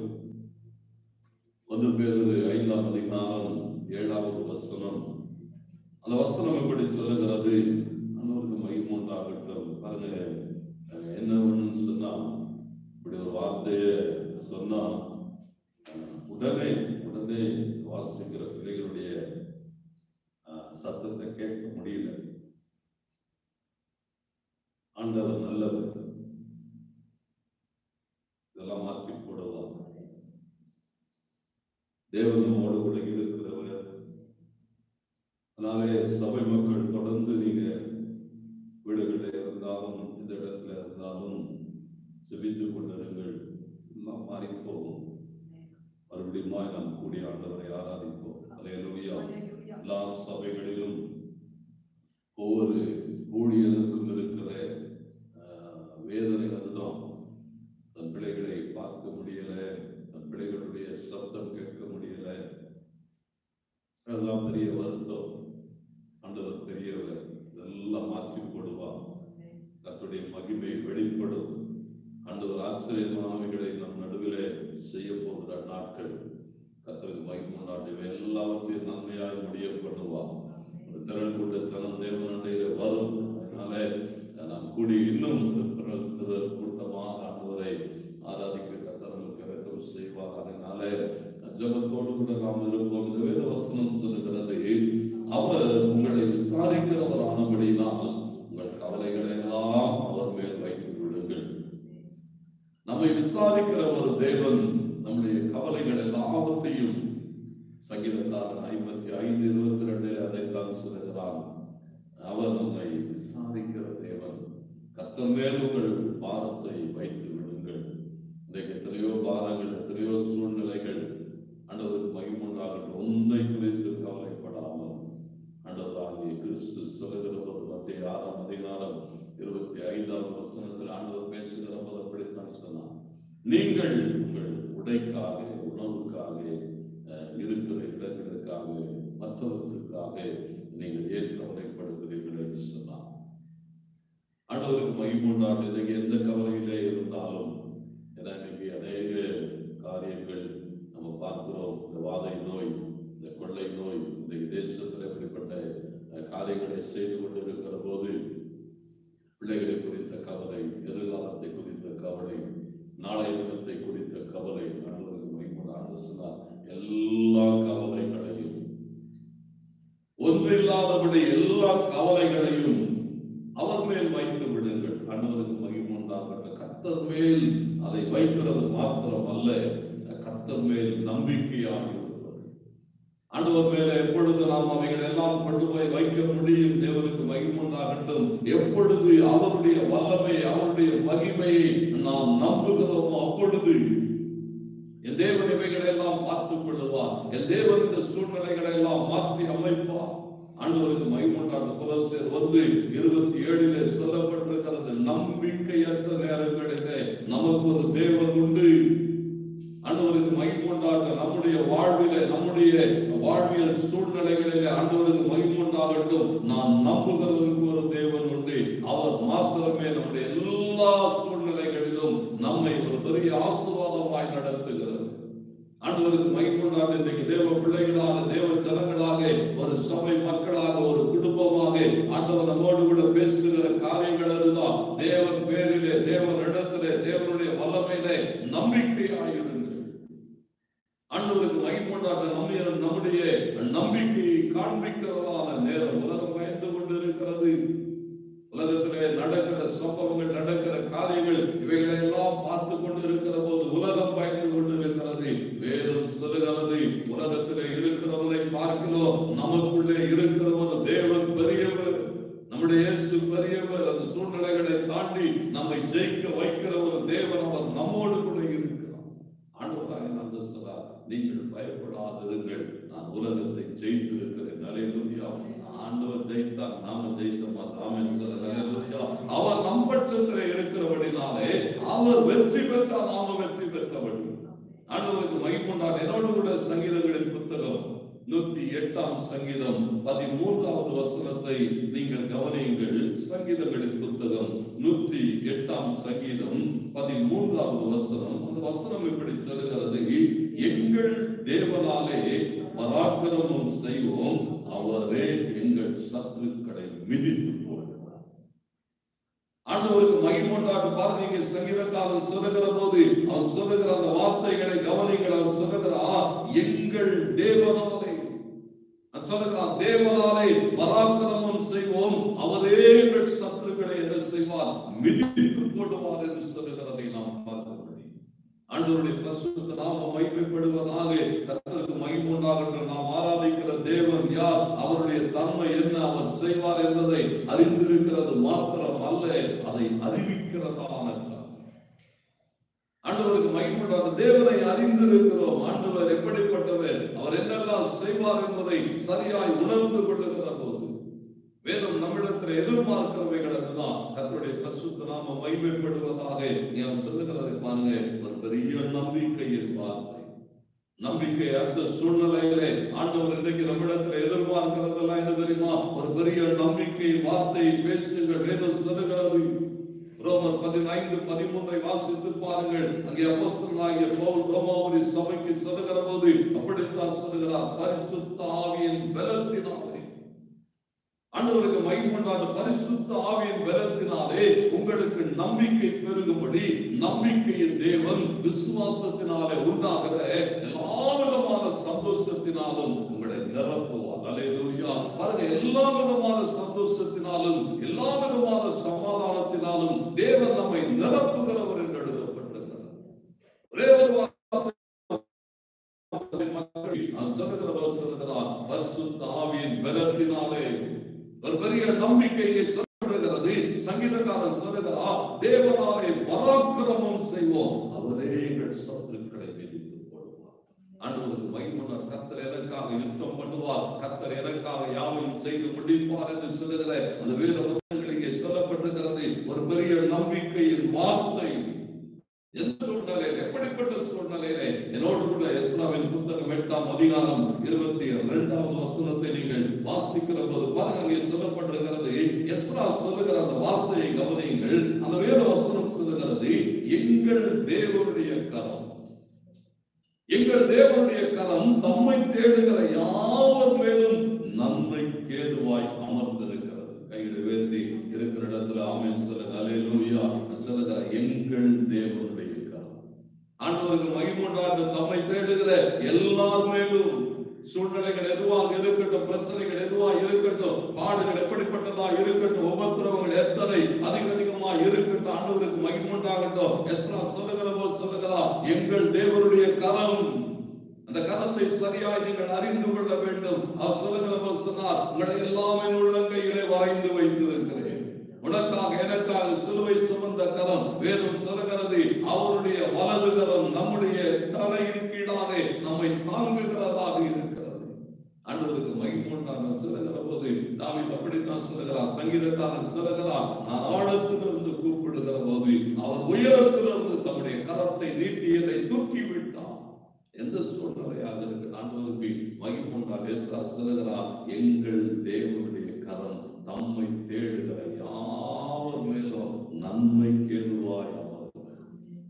ஒன்று பேரு ஐந்தாம் அதிகாரம் ஏழாவது வசனம் அந்த வசனம் எப்படி சொல்லுகிறது அன்னோருக்கு மகிமுண்டாகட்டும் பாருங்க அஹ் என்ன ஒண்ணுன்னு சொன்னா இப்படி ஒரு வார்த்தையை சொன்னா அஹ் உடனே உடனே வாசிக்கிற பிள்ளைகளுடைய அஹ், சத்தத்தை கேட்க முடியல ஆண்டவர் நல்லவர் இதெல்லாம் மாற்றி போடுவார் தேவன் நம்மோடு கூட இருக்கிறவர் அதனாலே சபை மக்கள் தொடர்ந்து நீங்க வீடுகளில் இருந்தாலும் இந்த இடத்துல இருந்தாலும் செபித்து கொண்டிருங்கள் எல்லாம் மாறி போகும் மறுபடியும் நாம் கூடிய ஆண்டவரை ஆராதிப்போம் அலையலுயா எல்லா சபைகளிலும் ஒவ்வொரு ஊழியருக்கும் இருக்கிற ஆஹ், வேதனை அதுதான் தன் பிள்ளைகளை பார்க்க முடியல தன் பிள்ளைகளுடைய சப்தம் கேட்க முடியல அதெல்லாம் பெரிய வருத்தம் ஆண்டவர் பெரியவர் இதெல்லாம் மாற்றி போடுவார் கர்த்தருடைய மகிமை வெளிப்படும் ஆண்டவர் ஆச்சரியமானவைகளை நம் நடுவிலே செய்ய போகிற நாட்கள் கர்த்தருக்கு மகிமை நாட்டில் எல்லாவற்றையும் நன்மையாக முடிய பண்ணுவார் ஒரு திரள் கொண்ட ஜனம் தேவனுடைய வரும் அதனால நாம் கூடி இன்னும் திரள் திரள் கூட்டமாக ஆண்டவரை ஆராதிக்க கர்த்தர் நமக்கு இறக்கம் செய்வார் அதனால ஜபத்தோடு கூட நாம் இருப்போம் இந்த வேத வசனம் சொல்லுகிறது அவர் உங்களை விசாரிக்கிறவர் ஆனபடினால் உங்கள் கவலைகளை எல்லாம் அவர் மேல் வைத்து விடுங்கள் நம்மை விசாரிக்கிற ஒரு தேவன் நம்முடைய கவலைகள் எல்லாவற்றையும் சங்கீதக்காரன் ஐம்பத்தி ஐந்து இருபத்தி ரெண்டு அதைத்தான் சொல்லுகிறான் அவர் நம்மை விசாரிக்கிற தேவன் கத்தர் மேல் உங்கள் பாரத்தை வைத்து விடுங்கள் இன்றைக்கு எத்தனையோ பாரங்கள் எத்தனையோ சூழ்நிலைகள் ஆண்டவருக்கு மகிமுண்டாகட்டும் ஒன்றை குறித்து கவலைப்படாமல் ஆண்டவராகிய கிறிஸ்து சொல்லுகிற போது மத்திய ஆறாம் அதிகாரம் இருபத்தி ஐந்தாம் வசனத்தில் ஆண்டவர் பேசுகிற போது அப்படித்தான் சொன்னார் நீங்கள் உங்கள் உடைக்காக உணவுக்காக அஹ், இருக்கிற இடங்களுக்காக மற்றவர்களுக்காக நீங்கள் ஏன் கவலைப்படுகிறீர்கள் என்று சொன்னார் ஆண்டவருக்கு மகிமுண்டாடு இன்னைக்கு எந்த கவலையிலே இருந்தாலும் ஏன்னா இன்னைக்கு அநேக காரியங்கள் நம்ம பார்க்கிறோம் இந்த வாதை நோய் இந்த கொள்ளை நோய் இந்த தேசத்தில் இப்படிப்பட்ட அஹ், காரியங்களை செய்து கொண்டிருக்கிற போது பிள்ளைகளை குறித்த கவலை எதிர்காலத்தை குறித்த கவலை நாளை தினத்தை குறித்த கவலை நம்முடைய எல்லா கவலைகளையும் அவர் மேல் வைத்து விடுங்கள் ஆண்டவருக்கு மகிமை உண்டாகட்டும் கர்த்தர் மேல் அதை வைக்கிறது மாத்திரம் அல்ல கர்த்தர் மேல் நம்பிக்கையாக இருப்பது ஆண்டவர் மேல எப்பொழுது நாம் அவைகள் எல்லாம் கொண்டு போய் வைக்க முடியும் தேவனுக்கு மகிமை உண்டாகட்டும் எப்பொழுது அவருடைய வல்லமை அவருடைய மகிமையை நாம் நம்புகிறோமோ அப்பொழுது என் தேவன் இவைகளை எல்லாம் பார்த்துக் கொள்ளுவார் என் தேவன் இந்த சூழ்நிலைகளை எல்லாம் மாற்றி அமைப்பார் ஆண்டவருக்கு மைமூன்றாண்டு குலசேர் வந்து இருபத்தி ஏழிலே சொல்லப்பட்டிருக்கிறது நம்பிக்கையற்ற நேரங்களிலே நமக்கு ஒரு தேவன் உண்டு ஆண்டவருக்கு மைமூன்றாக நம்முடைய வாழ்விலே நம்முடைய வாழ்வியல் சூழ்நிலைகளிலே ஆண்டவருக்கு மைமூன்றாகட்டும் நாம் நம்புகிறதற்கு ஒரு தேவன் உண்டு அவர் மாத்திரமே நம்முடைய எல்லா சூழ்நிலைகளிலும் நம்மை ஒரு பெரிய ஆசீர்வாதமாய் நடத்துகிறது ஆண்டவருக்கு மைக்கொண்டாடு இன்றைக்கு தேவ பிள்ளைகளாக தேவ ஜனங்களாக ஒரு சபை மக்களாக ஒரு குடும்பமாக ஆண்டவர் நம்மோடு கூட பேசுகிற காரியங்கள் அதுதான் தேவன் பேரிலே தேவன் இடத்திலே தேவனுடைய வல்லமையிலே நம்பிக்கையாயிருங்கள் ஆண்டவருக்கு மைக்கொண்டாட நம்ம நம்முடைய நம்பிக்கையை காண்பிக்கிறதான நேரம் உலகம் பயந்து கொண்டிருக்கிறது உலகத்திலே நடக்கிற சம்பவங்கள் நடக்கிற காரியங்கள் இவைகளை எல்லாம் பார்த்து கொண்டு இருக்கிற போது உலகம் பயந்து கொண்டிருக்கிறது வேதம் சொல்லுகிறது உலகத்திலே இருக்கிறவரை பார்க்கிறோம் நமக்குள்ளே இருக்கிறவர் தேவன் பெரியவர் நம்முடைய இயேசு பெரியவர் அந்த சூழ்நிலைகளை தாண்டி நம்மை ஜெயிக்க வைக்கிற ஒரு தேவன் அவர் நம்மோடு கூட இருக்கிறார் ஆண்டவராக அந்த சொல்றார் நீங்கள் பயப்படாதிருங்கள் நான் உலகத்தை ஜெயித்து இருக்கிறேன் நலையா ஆண்டவர் ஜெயித்தார் நாம ஜெயித்தோமா ராமன் சொல்லுங்க அவர் நம் பட்சத்தில் இருக்கிறபடினாலே அவர் வெற்றி பெற்றார் நாம வெற்றி பெற்றபடி ஆண்டவருக்கு மகிழ்கொண்டார் என்னோடு கூட சங்கீதங்களின் புத்தகம் நூத்தி எட்டாம் சங்கீதம் பதிமூன்றாவது வசனத்தை நீங்கள் கவனியுங்கள் சங்கீதங்களின் புத்தகம் நூத்தி எட்டாம் சங்கீதம் பதிமூன்றாவது வசனம் அந்த வசனம் இப்படி சொல்லுகிறது எங்கள் தேவனாலே பராக்கிரமம் செய்வோம் அவரே எங்கள் சத்துருக்களை மிதித்து போடுவார் ஆண்டவருக்கு மகிமொன்றாட்டு பாருங்க இங்க சங்கீதக்காரன் சொல்லுகிற போது அவன் சொல்லுகிற அந்த வார்த்தைகளை கவனிங்கள் அவன் சொல்லுகிறான் எங்கள் தேவனாலே அவன் சொல்லுகிறான் தேவனாலே பராக்கிரமம் செய்வோம் அவரே எங்கள் சத்துருக்களை என்ன செய்வார் மிதித்து போடுவார் என்று சொல்லுகிறதை நாம் பார்க்க முடியும் ஆண்டவருடைய பிரசுத்த நாம மகிமைப்படுவதாக கர்த்தருக்கு மகிமை உண்டாகட்டும் நாம் ஆராதிக்கிற தேவன் யார் அவருடைய தன்மை என்ன அவர் செய்வார் என்பதை அறிந்திருக்கிறது மாத்திரம் அல்ல அதை அறிவிக்கிறதான ஆண்டவருக்கு மகிமைப்படாத தேவனை அறிந்திருக்கிறோம் ஆண்டவர் எப்படிப்பட்டவர் அவர் என்னெல்லாம் செய்வார் என்பதை சரியாய் உணர்ந்து கொள்ளுகிற போது வேதம் நம்மிடத்தில் எதிர்பார்க்கிறவைகள் அதுதான் கர்த்தருடைய பிரசுத்த நாம மகிமைப்படுவதாக நான் சொல்லுகிறதை பாருங்க ஒரு பெரிய நம்பிக்கையின் வார்த்தை நம்பிக்கை அற்ற சூழ்நிலையிலே ஆண்டவர் இன்றைக்கு நம்மிடத்தில் எதிர்பார்க்கிறதெல்லாம் என்ன தெரியுமா ஒரு பெரிய நம்பிக்கை வார்த்தையை பேசுங்கள் வேதம் சொல்லுகிறது ரோமர் பதினைந்து பதிமூன்றை வாசித்து பாருங்கள் அங்கே அப்போஸ்தலனாகிய பவுல் ரோமாபுரி சபைக்கு சொல்லுகிற போது அப்படித்தான் சொல்லுகிறார் பரிசுத்த ஆவியின் பலத்தினாலே ஆண்டவருக்கு மகிமண்டான பரிசுத்த ஆவியின் பலத்தினாலே உங்களுக்கு நம்பிக்கை பெருகும்படி நம்பிக்கையின் தேவன் விசுவாசத்தினாலே உண்டாகிற எல்லா விதமான சந்தோஷத்தினாலும் உங்களை நிரப்புவார் அல்லேலூயா பாருங்க எல்லா விதமான சந்தோஷத்தினாலும் எல்லா விதமான சமாதானத்தினாலும் தேவன் நம்மை நிரப்புகிறவர் என்று எழுதப்பட்டிருக்கிறார் ஒரே ஒரு வார்த்தை மக்கள் நான் சொல்லுகிறவர் சொல்லுகிறார் பரிசுத்த ஆவியின் பலத்தினாலே ஒரு பெரிய நம்பிக்கையை சொல்லுகிறது சங்கீதக்காரன் சொல்லுகிறார் தேவனாலே பராக்கிரமம் செய்வோம் அவரே எங்கள் சத்துருக்களை மிதித்து போடுவார் ஆண்டவருக்கு மகிமனார் கத்தர் எனக்காக யுத்தம் பண்ணுவார் கத்தர் எனக்காக யாவையும் செய்து முடிப்பார் என்று சொல்லுகிற அந்த வேத வசனங்கள் இங்கே சொல்லப்பட்டிருக்கிறது ஒரு பெரிய நம்பிக்கையின் வார்த்தை எந்த சூழ்நிலையில எப்படிப்பட்ட சூழ்நிலையில என்னோடு கூட எஸ்ராவின் புத்தகம் எட்டாம் அதிகாரம் இருபத்தி இரண்டாவது வசனத்தை நீங்கள் வாசிக்கிற போது பாருங்க அங்கே சொல்லப்பட்டிருக்கிறது எஸ்ரா சொல்லுகிற அந்த வார்த்தையை கவனியுங்கள் அந்த வேத வசனம் சொல்லுகிறது எங்கள் தேவனுடைய கரம் எங்கள் தேவனுடைய கரம் தம்மை தேடுகிற யாவர் மேலும் நன்மை கேதுவாய் அமர்ந்திருக்கிறது கைகளை உயர்த்தி இருக்கிற இடத்துல ஆமென் சொல்லுங்க அல்லேலூயா சொல்லுகிற எங்கள் தேவனுடைய கரம் ஆண்டவருக்கு மகிமுண்டாண்டு தம்மை தேடுகிற எல்லார் மேலும் சூழ்நிலைகள் எதுவாக இருக்கட்டும் பிரச்சனைகள் எதுவாக இருக்கட்டும் பாடுகள் எப்படிப்பட்டதா இருக்கட்டும் உபத்திரவங்கள் எத்தனை அதிக அதிகமா இருக்கட்டும் ஆண்டவருக்கு மகிமுண்டாகட்டும் எஸ்ரா சொல்லுகிற போது சொல்லுகிறா எங்கள் தேவனுடைய கரம் அந்த கரத்தை சரியாய் நீங்கள் அறிந்து கொள்ள வேண்டும் அவர் சொல்லுகிற போது சொன்னார் உங்களை எல்லாம் என் உள்ளங்கையிலே வரைந்து வைத்திருக்கிறேன் உனக்காக எனக்காக சிலுவை சுமந்த கரம் வேறும் சொல்லுகிறது அவருடைய வலது கரம் நம்முடைய தலையின் கீழாக நம்மை தாங்குகிறதாக இருக்கிறது ஆண்டவருக்கு மகிமுண்டான சொல்லுகிற போது தாவீது அப்படித்தான் சொல்லுகிறான் சங்கீதக்காரன் சொல்லுகிறான் நான் ஆழத்திலிருந்து கூப்பிடுகிற போது அவர் உயரத்திலிருந்து தம்முடைய கரத்தை நீட்டி என்னை தூக்கி விட்டான் எந்த சூழ்நிலையாக இருக்கு ஆண்டவருக்கு மகிமுண்டான பேசுறா சொல்லுகிறான் எங்கள் தேவனுடைய கரம் தம்மை தேடுகிற யாவர் மேலும் நன்மைக்கு எதுவாய் அமர்கிறது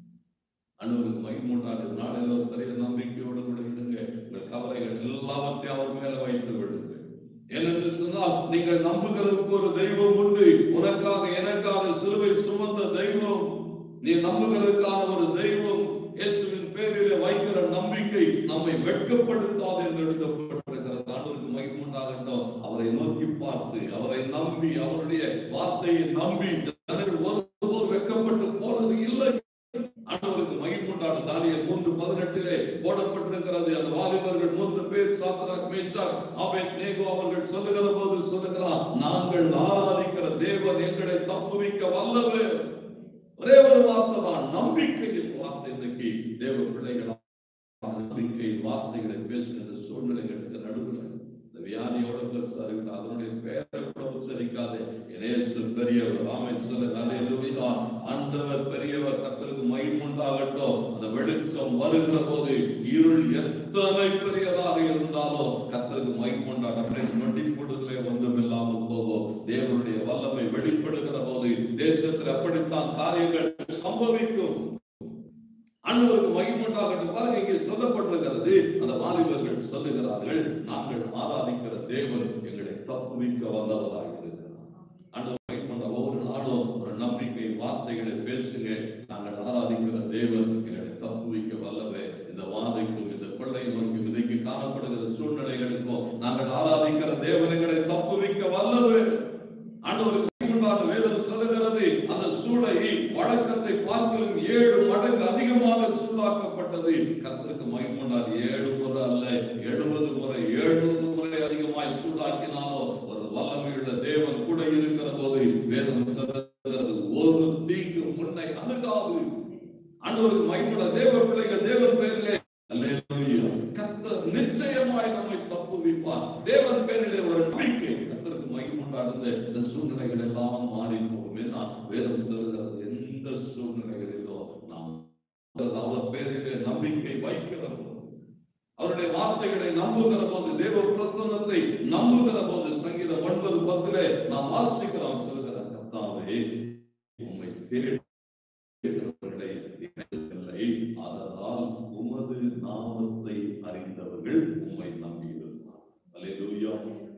அண்ணவருக்கு மகிமுண்டான நாளில் ஒரு பெரிய நம்பிக்கையோடு கூட இருங்க உங்கள் கவலைகள் எல்லாவற்றையும் அவர் மேல வைத்து விடுங்க ஏனென்று சொன்னால் நீங்கள் நம்புகிறதுக்கு ஒரு தெய்வம் உண்டு உனக்காக எனக்காக சிலுவை சுமந்த தெய்வம் நீ நம்புகிறதுக்கான ஒரு தெய்வம் இயேசுவின் பேரிலே வைக்கிற நம்பிக்கை நம்மை வெட்கப்படுத்தாது என்று எழுதப்பட்டிருக்கிறது ஆண்டவருக்கு மகிமுண்டாகட்டும் அவரை நோக்கி பார்த்து அவரை நம்பி அவருடைய வார்த்தையை நம்பி ஜனங்கள் ஒருபோதும் வெட்கப்பட்டு போனது இல்லை ஆண்டவருக்கு மகிமுண்டான தானியல் மூன்று பதினெட்டிலே போடப்பட்டிருக்கிறது அந்த வாலிபர்கள் மூன்று பேர் சாத்ராக் மேஷாக் ஆபேத் நேகோ அவர்கள் சொல்லுகிற போது சொல்லுகிறார் நாங்கள் ஆராதிக்கிற தேவன் எங்களை தப்புவிக்க வல்லவர் ஒரே ஒரு வார்த்தை தான் நம்பிக்கையின் வார்த்தை இன்னைக்கு தேவ பிள்ளைகள் நம்பிக்கை வார்த்தைகளை பேசுகிற சூழ்நிலைகளுக்கு நடுவில் இந்த வியாதியோட பெருசா இருக்கு அதனுடைய பெயரை கூட உச்சரிக்காதே இயேசு பெரியவர் ராமன் சொல்ல அல்லேலூயா ஆண்டவர் பெரியவர் கர்த்தருக்கு மகிமுண்டாகட்டும் அந்த வெளிச்சம் வருகிற போது இருள் எத்தனை பெரியதாக இருந்தாலும் கர்த்தருக்கு மகிமுண்டாக அப்படியே நொண்டி போடுதலே ஒன்றும் இல்லாமல் போகும் தேவனுடைய வல்லமை வெளிப்படுகிற போது தேசத்தில் அப்படித்தான் காரியங்கள் சம்பவிக்கும் ஆண்டவருக்கு மகிமுண்டாகட்டும் பாருங்க இங்கே சொல்லப்பட்டிருக்கிறது அந்த வாலிபர்கள் சொல்லுகிறார்கள் நாங்கள் ஆராதிக்கிற தேவன் எங்களை தப்புவிக்க வந்தவராக இருக்கிறார் ஆண்டவர் மகிமுண்டா ஒவ்வொரு நாளும் ஒரு நம்பிக்கை வார்த்தைகளை பேசுங்க நாங்கள் ஆராதிக்கிற தேவன் எங்களை தப்புவிக்க வல்லவே இந்த வாதைக்கும் இந்த கொள்ளை நோய்க்கும் இன்னைக்கு காணப்படுகிற சூழ்நிலைகளுக்கும் நாங்கள் ஆராதிக்கிற தேவன் எங்களை தப்புவிக்க வல்லவே ஆண்டவருக்கு மகிமுண்டான வேதம் சொல்லுகிறது அந்த சூளை வழக்கத்தை பார்க்கலும் ஏழு மடங்கு அதிகமாக சூடாக்கப்பட்டது கர்த்தருக்கு மகிமுண்டார் ஏழு முறை அல்ல எழுபது முறை எழுபது முறை அதிகமாய் சூடாக்கினாலோ ஒரு வல்லமையுள்ள தேவன் கூட இருக்கிற போது வேதம் சொல்லுகிறது ஒரு தீங்கு முன்னை அணுகாது ஆண்டவருக்கு மகிமுட தேவ பிள்ளைகள் தேவன் பேரிலே அல்லேலூயா. கர்த்தர் நிச்சயமாய் நம்மை தப்புவிப்பார் தேவன் பேரிலே ஒரு நம்பிக்கை கர்த்தருக்கு மகிமுண்டானது இந்த சூழ்நிலைகள் எல்லாம் மாறி போகுமே நான் வேதம் சொல்கிறது எந்த சூழ்நிலைகளிலும் நாம் அவர் பேரிலே நம்பிக்கை வைக்கிற போது அவருடைய வார்த்தைகளை நம்புகிற போது தேவ பிரசன்னத்தை நம்புகிற போது சங்கீதம் ஒன்பது பத்திலே நாம் வாசிக்கிறோம் சொல்கிற கர்த்தாவே உம்மை தேடுகிறவர்களை இல்லை அதனால் உமது நாமத்தை அறிந்தவர்கள் உம்மை நம்பியிருந்தார் அல்லேலூயா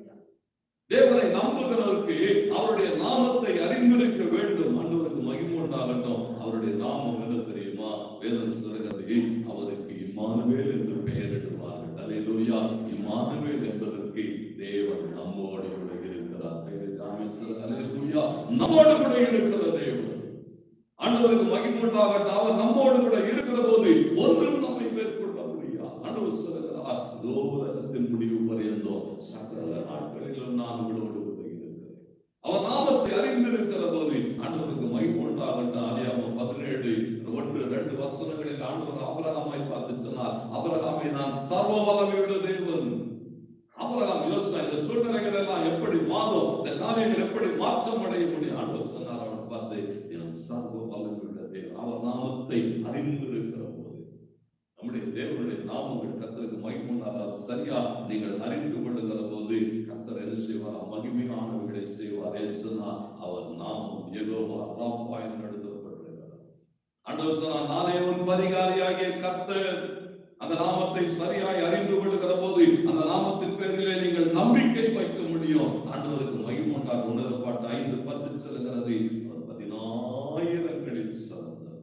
தேவனை நம்புகிறவருக்கு அவருடைய நாமத்தை அறிந்திருக்க வேண்டும் அன்றவருக்கு மகிமுண்டாகட்டும் அவருடைய நாமம் என்ன தெரியுமா வேதம் சொல்கிறது அவருக்கு இம்மானுவேல் என்று பெயரிடுவார்கள் அல்லேலூயா இம்மானுவேல் என்பதற்கு தேவன் நம்மோடு கூட இருக்கிறார் ஆமென் சொல்லுங்க. அல்லேலூயா நம்மோடு கூட இருக்கிற தேவன் ஆண்டவருக்கு மகிமுண்டாகட்டும் அவர் நம்மோடு கூட இருக்கிற போது ஒன்றும் நம்மை மேற்கொள்ள முடியாது ஆண்டவர் சொல்லுகிறார் இதோ உலகத்தின் முடிவு பரியந்தம் சகல நாட்களிலும் நான் உங்களோடு கூட இருக்கிறேன் அவர் நாமத்தை அறிந்திருக்கிற போது ஆண்டவருக்கு மகிமுண்டாகட்டும் அறியாம பதினேழு ஒன்று ரெண்டு வசனங்களில் ஆண்டவர் அபரகாமை பார்த்து சொன்னார் அபரகாமை நான் சர்வ வல்லமையுள்ள தேவன் அபரகாம் யோசனை இந்த சூழ்நிலைகள் எல்லாம் எப்படி மாறும் இந்த காரியங்கள் எப்படி மாற்றம் அடைய முடியும் ஆண்டவர் சொன்னார் அவனை பார்த்து என் சர்வ வல்லமையுள்ள தேவன் அவர் நாமத்தை அறிந்திருக்கிற போது நம்முடைய தேவனுடைய நாமங்கள் கத்தருக்கு மகிமுண்டாக சரியா நீங்கள் அறிந்து கொள்ளுகிற போது கத்தர் என்ன செய்வார் மகிமையானவர்களை செய்வார் என்று சொன்னால் அவர் நாமம் யெகோவா ராஃபா என்று எழுதப்பட்டிருக்கிறார் ஆண்டவர் சொன்னார் நானே உன் பரிகாரியாகிய கர்த்தர் அந்த நாமத்தை சரியாய் அறிந்து கொள்ளுகிற போது அந்த நாமத்தின் பேரிலே நீங்கள் நம்பிக்கை வைக்க முடியும் ஆண்டவருக்கு மகிமுண்டாக உணரப்பாட்டு ஐந்து பத்து சொல்லுகிறது அவர் பதினாயிரங்களில் சிறந்தவர்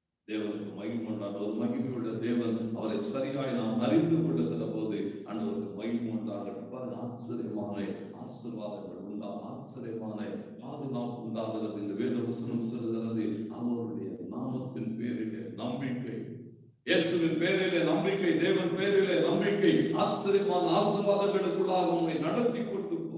தேவனுக்கு மகிமுண்டான ஒரு மகிமையுள்ள தேவன் அவரை சரியாய் நாம் அறிந்து கொள்ளுகிற போது ஆண்டவருக்கு ஆச்சரியமான ஆசீர்வாதங்கள் உண்டா ஆச்சரியமான பாதுகாப்பு உண்டாகிறது இந்த வேத வசனம் சொல்கிறது அவருடைய நாமத்தின் பேரிலே நம்பிக்கை இயேசுவின் பேரிலே நம்பிக்கை தேவன் பேரிலே நம்பிக்கை ஆச்சரியமான ஆசீர்வாதங்களுக்குள்ளாக உண்மை நடத்தி கொண்டு போ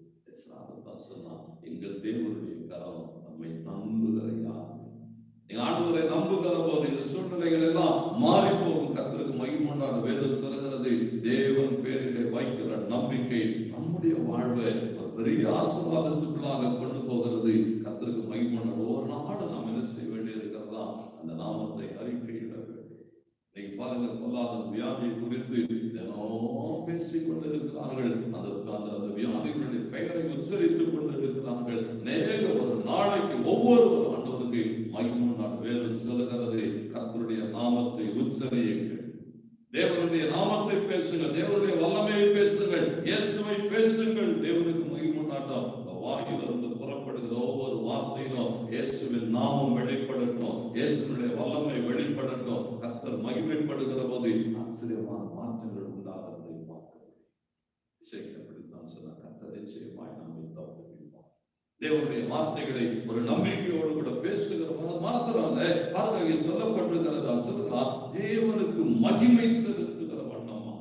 தான் சொன்னா எங்கள் தேவனுடைய கரம் நம்மை நம்புகிற யார் நீங்க ஆண்டவரை நம்புகிற போது இந்த சூழ்நிலைகள் எல்லாம் மாறி போகும் கர்த்தருக்கு மகிமண்டான வேதம் சொல்கிறது தேவன் பேரிலே வைக்கிற நம்பிக்கை நம்முடைய வாழ்வை ஒரு பெரிய ஆசீர்வாதத்துக்குள்ளாக கொண்டு போகிறது கர்த்தருக்கு மகிமண்டான ஒரு நாடு நாம் என்ன செய்ய வேண்டியிருக்கிறதா அந்த நாமத்தை அறிக்கையிட வேண்டும் இன்னைக்கு பாருங்க பொல்லாத வியாதியை குறித்து தினம் பேசிக் கொண்டிருக்கிறார்கள் அந்த அந்த அந்த வியாதிகளுடைய பெயரை உச்சரித்துக் கொண்டிருக்கிறார்கள் நேர ஒரு நாளைக்கு ஒவ்வொருவரும் ஆண்டவருக்கு மகிமுன்னாள் வேதம் சொல்லுகிறது கர்த்தருடைய நாமத்தை உச்சரியுங்கள் தேவனுடைய நாமத்தை பேசுங்கள் தேவனுடைய வல்லமையை பேசுங்கள் இயேசுவை பேசுங்கள் தேவனுக்கு மகிமுன்னாட்டம் வாயிலிருந்து புறப்படுகிற ஒவ்வொரு வார்த்தையிலும் இயேசுவின் நாமம் வெளிப்படட்டும் இயேசுவினுடைய வல்லமை வெளிப்படட்டும் கர்த்தர் மகிமைப்படுகிற போது ஆச்சரியமான மாற்றங்கள் உண்டாகிறதை பார்க்கிறோம் இசைக்கு அப்படித்தான் சொன்ன கர்த்தர் நிச்சயமாய் நம்மை தப்புவிப்பார் தேவனுடைய வார்த்தைகளை ஒரு நம்பிக்கையோடு கூட பேசுகிற மாத்திரம் அல்ல பாருங்க இங்கே சொல்லப்பட்டிருக்கிறதா சொல்லுகிறார் தேவனுக்கு மகிமை செலுத்துகிற வண்ணமா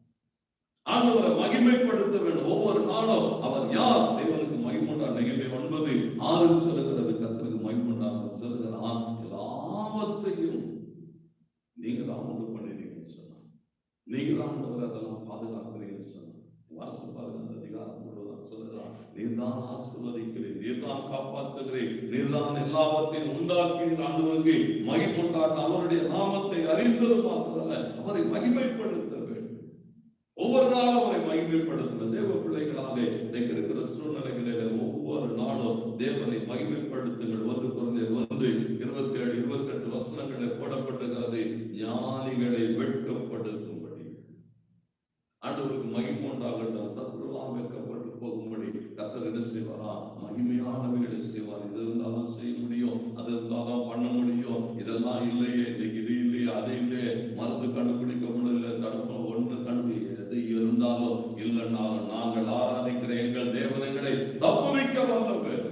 ஆண்டவரை மகிமைப்படுத்த வேண்டும் ஒவ்வொரு நாளும் அவர் யார் தேவனுக்கு மகிமுண்டா நிகழ்வை ஒன்பது ஆறு சொல்லுகிறது கர்த்தருக்கு மகிமுண்டா சொல்லுகிறார் எல்லாவற்றையும் நீங்க தான் உண்டு பண்ணினீங்கன்னு சொன்னார் நீங்க தான் ஆண்டவர் அதெல்லாம் பாதுகாக்கிறீங்கன்னு சொன்னார் வாசல் பாருங்க அந்த அதிகாரம் முழுவதும் சொல்லுகிறார் நீர்தான் ஆசிர்வதிக்கிறேன் நீர்தான் காப்பாற்றுகிறேன் நீர்தான் எல்லாவற்றையும் உண்டாக்கினீர் ஆண்டவருக்கு மகிமுண்டாக்க அவருடைய நாமத்தை அறிந்தது மாத்திரமல்ல அவரை மகிமைப்படுத்த வேண்டும் ஒவ்வொரு நாளும் அவரை மகிமைப்படுத்துகிற தேவ பிள்ளைகளாக இன்னைக்கு இருக்கிற சூழ்நிலைகளில ஒவ்வொரு நாளும் தேவனை மகிமைப்படுத்துங்கள் ஒன்று குறைந்த ஒன்று இருபத்தி ஏழு இருபத்தி எட்டு வசனங்களில் போடப்பட்டிருக்கிறது ஞானிகளை வெட்கப்படுத்தும்படி ஆண்டவருக்கு மகிமை உண்டாகட்டும் சத்துருலாம் வெட்கப்பட்டு போகும்படி கத்தர் என்ன செய்வாரா மகிமையானவைகளை செய்வார் இது இருந்தாலும் செய்ய முடியும் அது இருந்தாலும் பண்ண முடியும் இதெல்லாம் இல்லையே இன்னைக்கு இது இல்லையே அது இல்லையே மருந்து கண்டுபிடிக்க முடியல தடுப்பு ஒன்று கண்டு எது இருந்தாலும் இல்லைன்னாலும் நாங்கள் ஆராதிக்கிற எங்கள் தேவனைகளை தப்புவிக்க வந்தவர்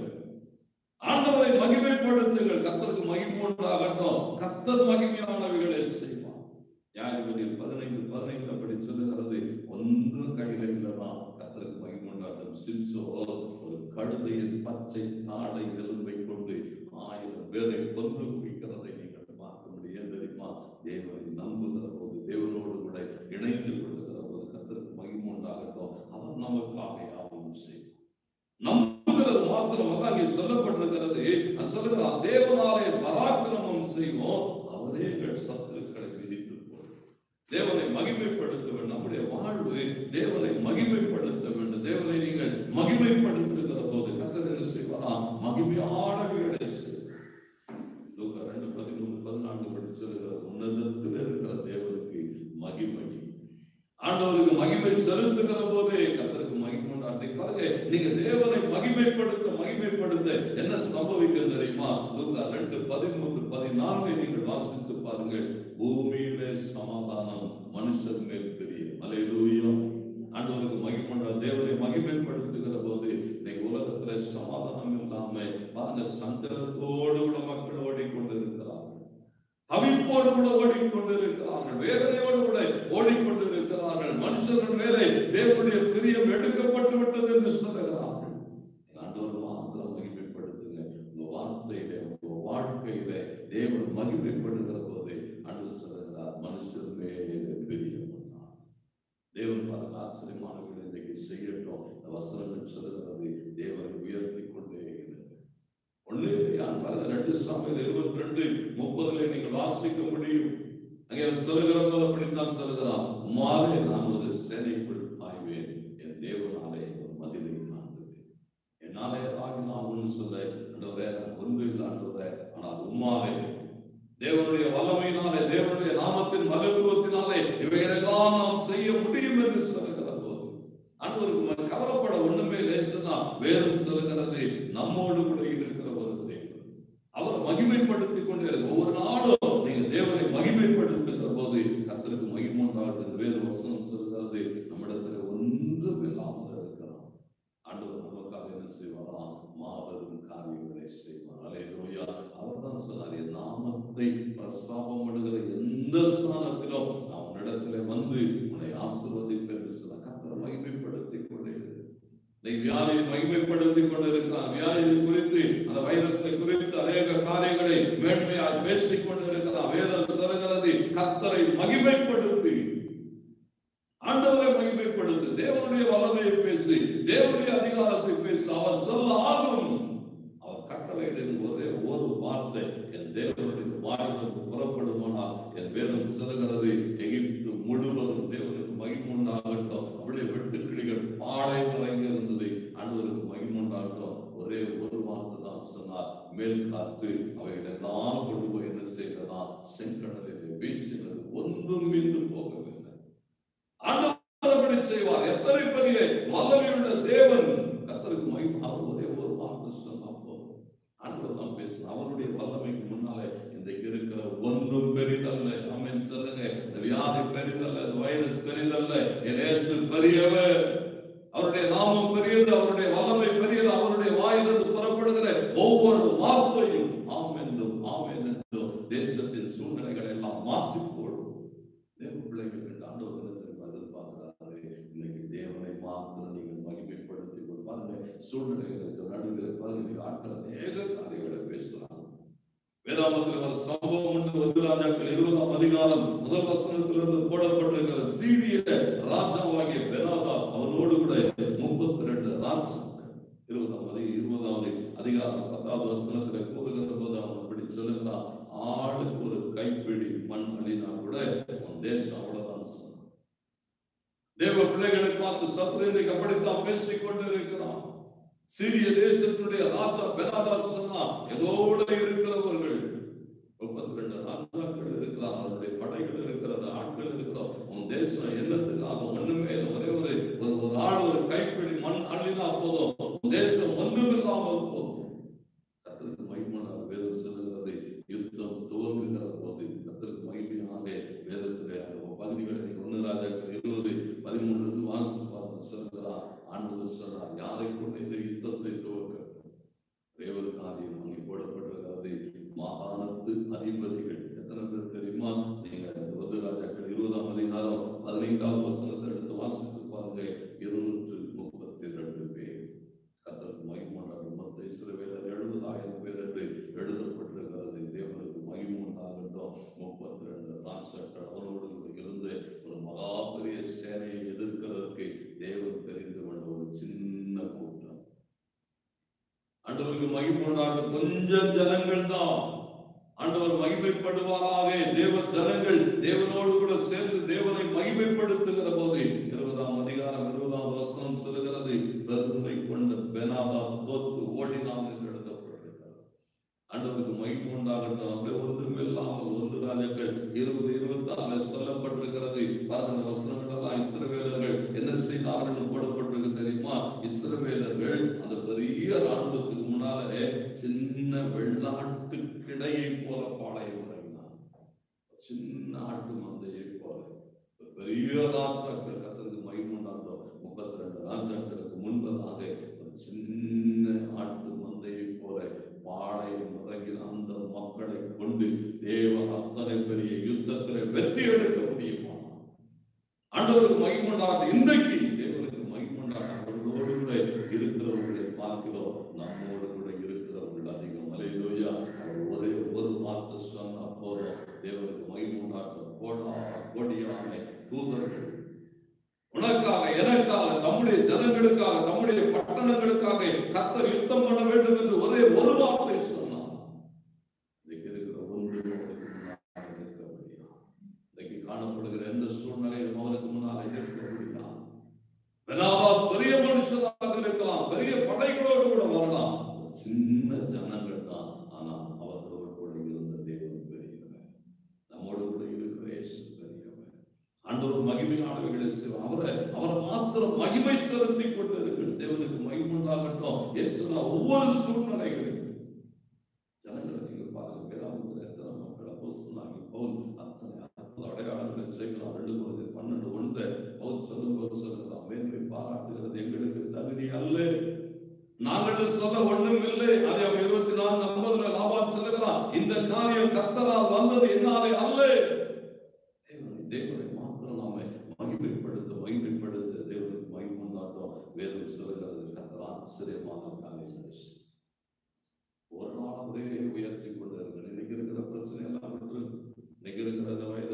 ஆண்டவரை மகிமைப்படுத்துங்கள் கத்தருக்கு மகிமை உண்டாகட்டும் கத்தர் மகிமையானவைகளை செய்வார் நியாயபதியில் பதினைந்து பதினைந்து அப்படி சொல்லுகிறது ஒன்றும் கையில இல்லதான் கத்தருக்கு மகிமை உண்டாகட்டும் சிம்சோ ஒரு கழுதையின் பச்சை தாடை எலும்பை கொண்டு ஆயிரம் பேரை கொன்று குவிக்கிறதை நீங்கள் பார்க்க முடியும் தெரியுமா தேவனை நம்புகிற போது தேவனோடு கூட இணைந்து கொள்ளுகிற போது கத்தருக்கு மகிமை உண்டாகட்டும் அவர் நமக்காக யாவும் செய்யும் நம்புகிறது மாத்திரம் அங்கே சொல்லப்பட்டிருக்கிறது அது சொல்லுகிறார் தேவனாலே பராக்கிரமம் செய்வோம் அவரே எங்கள் சத்துருக்களை விதித்து போடும் தேவனை மகிமைப்படுத்த வேண்டும் நம்முடைய வாழ்வு தேவனை மகிமைப்படுத்த வேண்டும் தேவனை நீங்கள் மகிமைப்படுத்துகிற போது கத்தர் என்ன செய்வாரா மகிமையான வேலை செய்வார் லூக்கா ரெண்டு பதிமூணு பதினான்கு படி சொல்லுகிறது உன்னதத்தில் இருக்கிற தேவனுக்கு மகிமை ஆண்டவருக்கு மகிமை செலுத்துகிற போதே கத்தருக்கு மகிமை அன்றைக்கு பாருங்க நீங்க தேவனை மகிமைப்படுத்த மகிமைப்படுத்த என்ன சம்பவிக்கும் தெரியுமா லூக்கா ரெண்டு பதிமூன்று பதினான்கை நீங்கள் வாசித்து பாருங்கள் பூமியிலே சமாதானம் மனுஷர் மேல் பெரிய மலையிலூயம் ஆண்டவருக்கு மகிமண்டா தேவனை மகிமைப்படுத்துகிற போது இன்னைக்கு உலகத்துல சமாதானம் இல்லாம பாருங்க சஞ்சலத்தோடு கூட மக்கள் ஓடிக்கொண்டிருக்கிறார்கள் தவிப்போடு கூட ஓடிக்கொண்டிருக்கிறார்கள் வேதனையோடு கூட ஓடிக்கொண்டிருக்கிறார்கள் மனுஷர்கள் மேலே தேவனுடைய பிரியம் எடுக்கப்பட்டு விட்டது என்று சொல்லுகிறார்கள் ஆண்டவர் மாத்திரம் மகிமைப்படுத்துங்க உங்க வார்த்தையில உங்க வாழ்க்கையில தேவன் மகிமைப்படுகிற போது அன்று சொல்லுகிறார் மனுஷர் மேலே பிரியம் கொண்டார். தேவன் பாருங்க ஆச்சரியமானவர்கள் இன்றைக்கு செய்யட்டும் இந்த வசனங்கள் சொல்லுகிறது தேவனை உயர்த்தி கொண்டே இருக்கிறது ஒண்ணு யான் பாருங்க ரெண்டு சாமியில் இருபத்தி ரெண்டு முப்பதுல நீங்கள் வாசிக்க முடியும் அங்கே அவர் சொல்லுகிற போது அப்படித்தான் சொல்லுகிறான் உம்மாலே நான் ஒரு சேனைக்குள் பாய்வேன் என் தேவனாலே ஒரு மதிலை காண்பேன் என்னாலே ஆகி நான் ஒன்று சொல்ல ஆண்டவரே நான் ஒன்று இல்லை ஆண்டவரே ஆனால் உம்மாலே தேவனுடைய வல்லமையினாலே தேவனுடைய நாமத்தின் மகத்துவத்தினாலே இவைகளெல்லாம் நாம் செய்ய முடியும் என்று சொல்லுகிற போது ஆண்டவருக்கு கவலைப்பட ஒண்ணுமே லேசுனா வேறும் சொல்லுகிறது நம்மோடு கூட இருக்கிற ஒரு தேவன் அவரை மகிமைப்படுத்திக் கொண்டே இருக்கு. ஒவ்வொரு நாளும் நீங்க தேவனை மகிமைப்படுத்துகிற போது கர்த்தருக்கு மகிமை உண்டாகும் என்று வேறு வசனம் சொல்கிறது நம்மிடத்துல ஒன்றும் இல்லாமல் ஸ்தானத்திலும் நான் உன்னிடத்திலே வந்து உன்னை ஆசீர்வதிப்பேன் என்று சொல்ல கத்தரை மகிமைப்படுத்திக் கொண்டே இரு. நீ வியாதியை மகிமைப்படுத்திக் கொண்டிருக்கிறான் வியாதியை குறித்து அந்த வைரஸை குறித்து அநேக காரியங்களை மேன்மையாய் பேசிக் கொண்டிருக்கிறான் வேதம் சொல்கிறது கத்தரை மகிமைப்படுத்தி ஆண்டவரை மகிமைப்படுத்து தேவனுடைய வல்லமையை பேசி தேவனுடைய அதிகாரத்தை பேசி அவர் சொல்ல ஆகும் அவர் கட்டளையிடும் ஒரே ஒரு வார்த்தை என் தேவனுடைய வாயிலிருந்து புறப்படுமானால் என் வேதம் சொல்லுகிறது எகிப்து முழுவதும் தேவனுக்கு மகிமுண்டாகட்டும் அப்படியே வெட்டுக்கிளிகள் பாடை இறங்கி இருந்தது ஆண்டவருக்கு மகிமுண்டாகட்டும் ஒரே ஒரு வார்த்தை தான் சொன்னார் மேல் காற்று அவைகளை எல்லாம் கொண்டு போய் என்ன செய்கிறதா செங்கடலிலே வீசினது ஒன்றும் மீண்டு போகவில்லை ஆண்டவர் அப்படி செய்வார் எத்தனை பெரிய வல்லமையுள்ள தேவன் கத்தருக்கு மகிமை அவர் ஒரே ஒரு வார்த்தை சொன்னா போதும் ஆண்டவர் தான் பேசணும் அவருடைய வல்லமைக்கு முன்னாலே இன்றைக்கு இருக்கிற ஒன்றும் பெரிதல்ல ஆமென் சொல்லுங்க இந்த வியாதி பெரிதல்ல இந்த வைரஸ் பெரிதல்ல என் இயேசு பெரியவர் அவருடைய நாமம் பெரியது அவருடைய வல்லமை பெரியது அவருடைய வாயிலிருந்து புறப்படுகிற ஒவ்வொரு வார்த்தையும் ஆம் என்றும் ஆமென் என்றும் தேசத்தின் சூழ்நிலைகளை எல்லாம் மாற்றிப் போடும் தேவ பிள்ளைகளுக்கு ஆண்டவரிடத்தில் எதிர்பார்க்கிறாரு இன்னைக்கு தேவனை மாத்திரம் நீங்கள் மகிமைப்படுத்திக் கொண்டு பாருங்க சூழ்நிலைகளுக்கு நடுவில் பாருங்க ஆட்கள் அநேக காரியங்களை பேசுறாங்க வேதாமத்தில் ஒரு சம்பவம் உண்டு ஒரு ராஜாக்கள் இருபதாம் அதிகாரம் முதல் வசனத்திலிருந்து போடப்பட்டிருக்கிற சீரிய ராஜாவாகிய பெனாதா அவனோடு கூட முப்பத்தி ரெண்டு ராஜாக்கள் இருபதாம் அதி இருபதாவது அதிகாரம் பத்தாவது வசனத்துல கூறுகிற போது அவன் அப்படி சொல்லுகிறான் ஆளுக்கு ஒரு கைப்பிடி மண் அழினா கூட உன் தேசம் அவ்வளவுதான் சொன்னான் தேவ பிள்ளைகளை பார்த்து சத்ரு இன்றைக்கு அப்படித்தான் பேசிக் கொண்டிருக்கிறான் சிறிய தேசத்தினுடைய ராஜா பெனாதார் சொன்னா எதோட இருக்கிறவர்கள் முப்பத்தி ரெண்டு ராஜாக்கள் இருக்கிறார் அவருடைய படைகள் இருக்கிறது ஆட்கள் இருக்கிறோம் உன் தேசம் என்னத்துக்காக ஒண்ணுமே இல்லை. ஒரே ஒரு ஒரு ஒரு ஆள் ஒரு கைப்பிடி மண் அள்ளினா போதும் உன் தேசம் ஒன்றுமில்லாமல் போதும் கத்திற்கு மகிமனாக வேதம் சொல்லுகிறது யுத்தம் துவங்குகிற போது கத்திற்கு மகிமையாக வேதத்திலே அந்த பகுதிகளை ஒன்று ராஜாக்கள் இருபது பதிமூன்று வாசு பார்த்து சொல்கிறார் ஆண்டவர் சொல்றார் யாரை கொண்டு இந்த யுத்தத்தை துவக்க தேவர் காரியம் அங்கே போடப்பட்டிருக்கிறது மாகாணத்து அதிபதிகள் எத்தனை பேர் தெரியுமா நீங்க வந்து ராஜாக்கள் இருபதாம் அதிகாரம் பதினைந்தாவது வசனத்தை எடுத்து வாசித்து பாருங்க இருநூற்று முப்பத்தி ரெண்டு பேர் கத்தருக்கு மகிமுண்டாகும் மொத்த இஸ்ரவேலர் எழுபதாயிரம் பேர் என்று எழுதப்பட்டிருக்கிறது தேவனுக்கு மகிமுண்டாகட்டும் முப்பத்தி ரெண்டு ராஜாக்கள் அவரோடு கூட இருந்து ஒரு மகா பெரிய சேனையை எதிர்க்கிறதற்கு தேவன் தெரிந்து கொண்ட ஒரு சின்ன கூட்டம் ஆண்டவருக்கு மகிமுண்டாக கொஞ்சம் ஜனங்கள் தான் ஆண்டவர் மகிமைப்படுவாராக தேவ ஜனங்கள் தேவனோடு கூட சேர்ந்து தேவனை மகிமைப்படுத்துகிற போது இருபதாம் அதிகாரம் இருபதாம் வசனம் சொல்லுகிறது பெருமை கொண்ட பெனாதா தோற்று ஓடினான் என்று எழுதப்பட்டிருக்கிறது ஆண்டவருக்கு மகிமை உண்டாகட்டும் அப்படியே ஒன்றும் இல்லாமல் ஒன்று ராஜாக்கள் இருபது இருபத்தி ஆறுல சொல்லப்பட்டிருக்கிறது பாருங்க வசனங்கள் எல்லாம் இஸ்ரவேலர்கள் என்ன செய்தார்கள் போடப்பட்டிருக்கு தெரியுமா இஸ்ரவேலர்கள் அந்த பெரிய ராணுவத்துக்கு முன்னாலே சின்ன வெள்ளாட்டு கிடையை போல பாளையம் இறங்கினார் சின்ன ஆட்டு மந்தையை போல ஒரு பெரிய ராஜாக்கள் கத்தருக்கு மகிமுண்டாந்தோம் முப்பத்தி ரெண்டு ராஜாக்களுக்கு முன்பதாக ஒரு சின்ன ஆட்டு மந்தையை போல பாளையம் இறங்கின அந்த மக்களை கொண்டு தேவன் அத்தனை பெரிய யுத்தத்தில் வெற்றி எடுக்க முடியுமா ஆண்டவருக்கு மகிமுண்டாக இன்றைக்கு தேவனுக்கு மகிமுண்டாக அவர்களோடு கூட இருக்கிறவர்களை பார்க்கிறோம் நம்மோடு கூட இருக்கிறவர்கள் அதிகம் அலையிலோயா அவர் ஒரே ஒரு வார்த்தை சொன்ன போதும் தேவனுக்கு மகிமுண்டாக கோடா கோடியான தூதர்கள் உனக்காக எனக்காக நம்முடைய ஜனங்களுக்காக நம்முடைய பட்டணங்களுக்காக கத்தர் யுத்தம் பண்ண வேண்டும் என்று ஒரே ஒரு வார்த்தை சொன்னார் இன்னைக்கு இருக்கிற ஒன்று அவருக்கு முன்னால் நிற்க முடியாது இன்னைக்கு காணப்படுகிற எந்த சூழ்நிலையும் அவருக்கு முன்னால் எதிர்க்க முடியாது பெனாவா பெரிய மனுஷனாக இருக்கலாம் பெரிய படைகளோடு கூட வரலாம் ஒரு சின்ன ஜனங்கள் தான் ஆனா அவர்களோடு கூட இருந்த தேவன் பெரியவர் நம்மோடு கூட இருக்கிற இயேசு பெரியவர் ஆண்டவர் மகிமையானவைகளை செய்வார் அவரை அவரை மாத்திரம் மகிமை செலுத்தி கொண்டு இருக்கிற தேவனுக்கு மகிமை உண்டாகட்டும் ஏன் சொன்னா ஒவ்வொரு சூழ்நிலைகளிலும் ஜனங்களை நீங்க பாருங்க வேதாந்தத்தில் எத்தனை மக்கள் அப்போ சொன்னாங்க பவுல் அத்தனை அற்புத அடையாளங்களை செய்கிறார் ரெண்டு குழந்தை பன்னெண்டு ஒன்று பவுல் சொல்லும்போது சொல்லுகிறார் மேன்மை பாராட்டுகிறது எங்களுக்கு தகுதி அல்ல நாங்கள் சொல்ல ஒண்ணும் இல்லை அதை அவன் இருபத்தி நான்கு ஐம்பதுல லாபான் சொல்லுகிறான் இந்த காரியம் கத்தரால் வந்தது என்னாலே அல்ல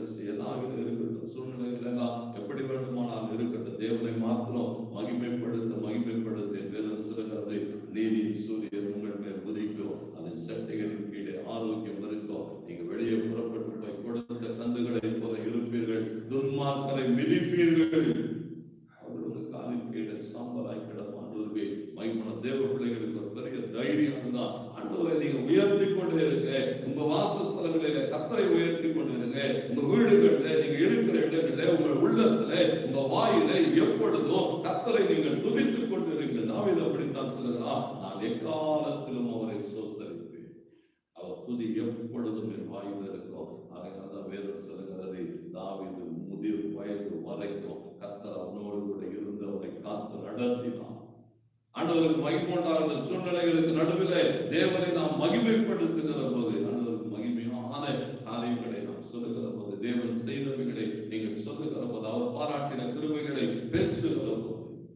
செய்ய நாவில் இருக்கட்டும் சூழ்நிலைகள் எல்லாம் எப்படி வேண்டுமானால் இருக்கட்டும் தேவனை மாத்திரம் மகிமைப்படுத்த மகிமைப்படுத்த வேதம் சொல்லுகிறது நீதியின் சூரியன் உங்கள் மேல் உதிக்கும் அதன் சட்டைகளின் கீழே ஆரோக்கியம் இருக்கும் நீங்க வெளியே புறப்பட்டு போய் கொடுத்த கந்துகளை போல இருப்பீர்கள் துன்மார்க்கரை மிதிப்பீர்கள் அவர்களுக்கு காலின் கீழே சாம்பலாய் கிடக்கும் ஆண்டவருக்கு மைமன தேவ பிள்ளைகளுக்கு ஒரு பெரிய தைரியம் தான் ஆண்டவரை நீங்க உயர்த்தி கொண்டே இருங்க உங்க வாசஸ்தலங்களில கத்தரை உயர்த்தி கொண்டு இருங்க உங்க வீடுகள்ல நீங்க இருக்கிற இடங்கள்ல உங்க உள்ளத்துல உங்க வாயில எப்பொழுதும் கத்தரை நீங்கள் துதித்துக் கொண்டு இருங்க நாவித அப்படித்தான் சொல்லுகிறான் நான் எக்காலத்திலும் அவரை சோத்தரிப்பேன் அவர் துதி எப்பொழுதும் என் வாயில் இருக்கும் அதனால தான் வேதம் சொல்லுகிறது தாவீது முதிர் வயது வரைக்கும் கத்தர் அவனோடு கூட இருந்து அவனை காத்து நடத்தினான் ஆண்டவருக்கு மகிழ்வுண்டாகிற சூழ்நிலைகளுக்கு நடுவிலே தேவனை நாம் மகிமைப்படுத்துகிற போது ஆண்டவருக்கு மகிமையான காரியங்களை நாம் சொல்லுகிற போது தேவன் செய்தவைகளை நீங்கள் சொல்லுகிற போது அவர் பாராட்டின கிருபைகளை பேசுகிற போது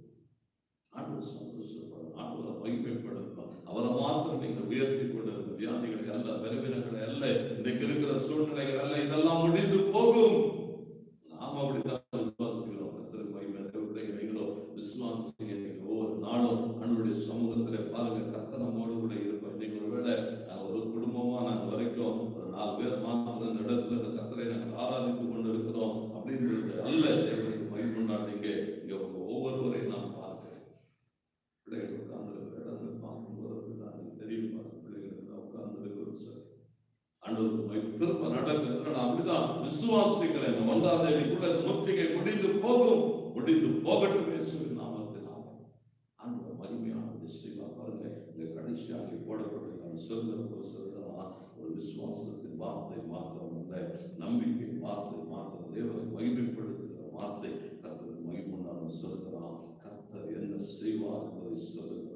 ஆண்டவர் சந்தோஷப்படும் ஆண்டவரை மகிமைப்படுத்தும் அவரை மாத்திரம் நீங்கள் உயர்த்தி கொண்டிருந்த வியாதிகளை அல்ல பலவீனங்களை அல்ல இன்றைக்கு இருக்கிற சூழ்நிலைகள் அல்ல இதெல்லாம் முடிந்து போகும் நாம அப்படித்தான் விசுவாசிக்கிறோம் கர்த்தருக்கு மகிமை தேவனுடைய நீங்களும் விசுவாசிங்க நீங்க ஒவ்வொரு நாளும் அன்னுடைய சமூகத்துல பாருங்க கர்த்தர் நம்மோடு கூட இருப்போம் இன்னைக்கு ஒருவேளை அஹ், ஒரு குடும்பமா நாங்க வரைக்கும் ஒரு நாலு பேர் மாத்திரம் இந்த இடத்துல இந்த கர்த்தரை நாங்கள் ஆராதித்து கொண்டு இருக்கிறோம் அப்படின்றது அல்ல தேவனுக்கு மகிழ்வுண்டானீங்க இங்க உங்க ஒவ்வொருவரையும் நான் பார்க்கிறேன் பிள்ளைகள் உட்கார்ந்து இருக்கிற இடங்களை பார்க்கும்போது அப்படிதான் எனக்கு தெரியும் பாருங்க, பிள்ளைகள் உட்கார்ந்து இருக்கிறது சரி ஆண்டவருக்கு மகிமை. திரும்ப நடக்குது நான் அப்படிதான் விசுவாசிக்கிறேன் இந்த ஒன்றாம் தேதிக்குள்ள இந்த முற்றுகை முடிந்து போகும் முடிந்து போகட்டும் இயேசுவின் நாமத்தினால் ஆண்டவர் மகிமையான விஷயமா பாருங்க இந்த கடைசியாக போடப்பட்டிருக்கிற சொல்கிற சொல்கிறான் ஒரு விசுவாசத்தின் வார்த்தை மாத்திரம் அல்ல நம்பிக்கை வார்த்தை மாத்திரம் தேவனை மகிமைப்படுத்துகிற வார்த்தை கர்த்தருக்கு மகிமுண்டான சொல்கிறான் கர்த்தர் என்ன செய்வார் என்பதை சொல்லுகிறோம்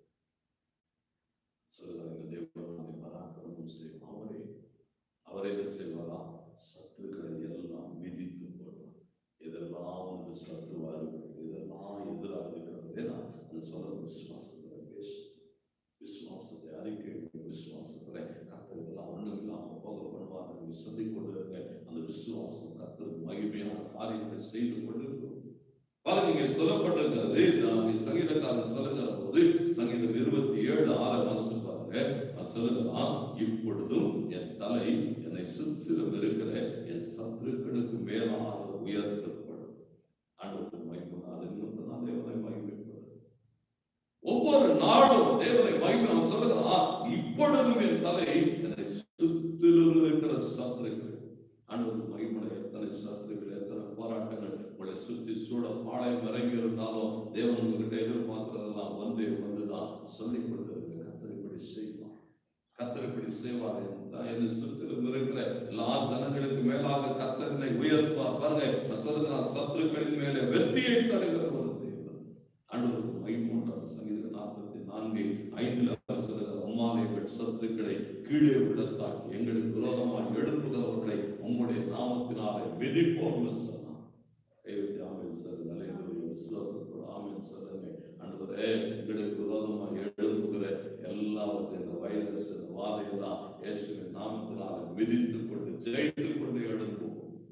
சொல்லுகிறாங்க தேவனுடைய பராக்கிரமம் செய்யும் அவரே அவரே என்ன செய்வாரா சத்துருக்களை எல்லாம் மிதித்து போடுவார் இதெல்லாம் உனக்கு சத்துருவா இருக்கிறது இதெல்லாம் எதிராக இருக்கிறது ஏன்னா அந்த சொல்ல விசுவாசத்துல பேசு விசுவாசத்தை அறிக்கை விசுவாசத்துல கத்தர் இதெல்லாம் ஒண்ணும் இல்லாம போக பண்ணுவார் என்று சொல்லிக் கொண்டு இருக்க அந்த விசுவாசம் கத்தர் மகிமையான காரியங்களை செய்து கொண்டு இருக்கும் பாருங்க இங்கே சொல்லப்பட்டிருக்கிறது நான் சங்கீதக்காரன் சொல்லுகிற போது சங்கீதம் இருபத்தி ஏழு ஆறு மாசம் பாருங்க நான் சொல்லுகிறான் இப்பொழுதும் என் தலை என்னை சுற்றிலும் இருக்கிற என் சத்துருக்களுக்கு மேலாக உயர்த்தப்படும் ஆண்டவருக்கு மகிமைனால இன்னும் தேவனை மகிமைப்படும் ஒவ்வொரு நாளும் தேவனை மகிமை அவன் சொல்லுகிறான் இப்பொழுதும் என் தலை என்னை சுற்றிலும் இருக்கிற சத்துருக்கள் ஆண்டவருக்கு மகிமை எத்தனை சத்துருக்கள் எத்தனை போராட்டங்கள் உங்களை சுத்தி சூட பாளையம் இறங்கி இருந்தாலும் தேவன் உங்ககிட்ட எதிர்பார்க்கிறதெல்லாம் வந்தே வந்துதான் சொல்லிக் கொண்டு இருக்க கத்தர் இப்படி செய்வார் கத்தர் இப்படி செய்வார் தான் என்னை சுற்றிலும் இருக்கிற எல்லா ஜனங்களுக்கு மேலாக கத்தரனை உயர்த்துவார் பாருங்க நான் சொல்லுகிறேன் சத்துருக்களின் மேலே வெற்றியை தருகிற ஒரு தேவன் ஆண்டவருக்கு மகிமூன்றாம் சங்கீதம் நாற்பத்தி நான்கு ஐந்துல அவர் சொல்லுகிறார் உம்மாலைகள் சத்துருக்களை கீழே விடத்தால் எங்களுக்கு விரோதமாக எழுப்புகிறவர்களை உம்முடைய நாமத்தினாலே மிதிப்போம்னு சொன்னார் தெய்வத்தை ஆமென் சார் நல்ல விசுவாசத்தோட ஆமென் சொல்லுங்க ஆண்டவரே எங்களுக்கு விரோதமாக எழுப்புகிற எல்லாவற்றையும் இந்த வைரஸ் இந்த வாதையெல்லாம் இயேசுவின் நாமத்தினாலே மிதித்து கொண்டு ஜெயித்து கொண்டு எழுப்புவோம்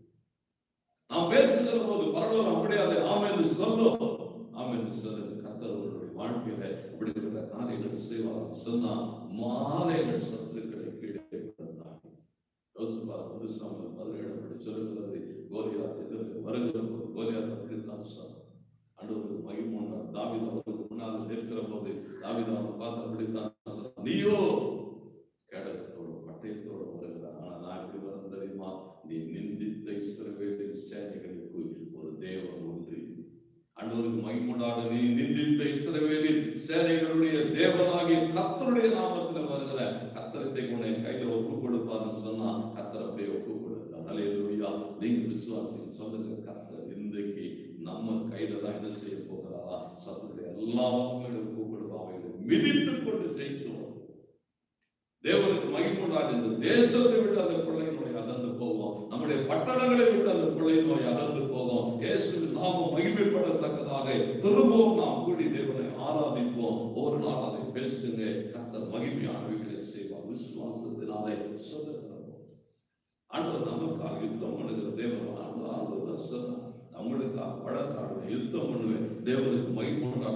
நாம் பேசுகிற போது பரலோகம் அப்படியே அதை ஆமென் சொல்லும் ஆமென் சொல்லுங்க கத்தர் உங்களுடைய வாழ்க்கையில இப்படிப்பட்ட காரியங்கள் செய்வார் சொன்னா மாலைகள் சத்துருக்களை கீழே விழுந்தார் யோசிப்பா வந்து சாமல் பதினேழு அப்படி சொல்லுகிறது கோலியாத் எதிர்த்து வருகிற போது கோலியாத் அப்படித்தான் சொன்னார் அண்டவருக்கு மகிமுண்டார் தாவித அவருக்கு முன்னால் நிற்கிற போது தாவித அவன் பார்த்து அப்படித்தான் சொன்னார் நீயோ கேடகத்தோடு பட்டயத்தோடு வருகிறார் ஆனா நான் எப்படி வரேன் தெரியுமா நீ நிந்தித்த இஸ்ரவேலின் சேனைகளுக்கு ஒரு தேவன் உண்டு அன்றவருக்கு மகிமுண்டாடு நீ நிந்தித்த இஸ்ரவேலின் சேனைகளுடைய தேவனாகிய கத்தருடைய நாமத்தில் வருகிற கத்தரத்தை உன்னை கையில ஒப்பு கொடுப்பார்னு சொன்னா கத்தர் அப்படியே ஒப்பு கொடுத்தார் அலையலுயா நீங்க விசுவாசிங்க சொல்லுங்க கத்தர் இன்றைக்கு நம்ம கையில தான் என்ன செய்ய போகிறாரா சத்துடைய எல்லா வகைகளும் ஒப்பு கொடுப்பா அவைகளை மிதித்து கொண்டு ஜெயித்து வரும். தேவனுக்கு மகிமுண்டாடு இந்த தேசத்தை விட்டு அந்த பிள்ளை நோய் அகன்று போவோம் நம்முடைய பட்டணங்களை விட்டு அந்த பிள்ளை நோய் அகன்று போவோம் இயேசுவின் நாமம் மகிமைப்படத்தக்கதாக திரும்பவும் நாம் கூடி தேவனை ஆராதிப்போம் ஒரு நாள் அதை பேசுங்க கத்தர் மகிமையானவைகளை செய்வார் விசுவாசத்தினாலே சொல்லுகிறோம் ஆண்டவர் நமக்காக யுத்தம் பண்ணுகிற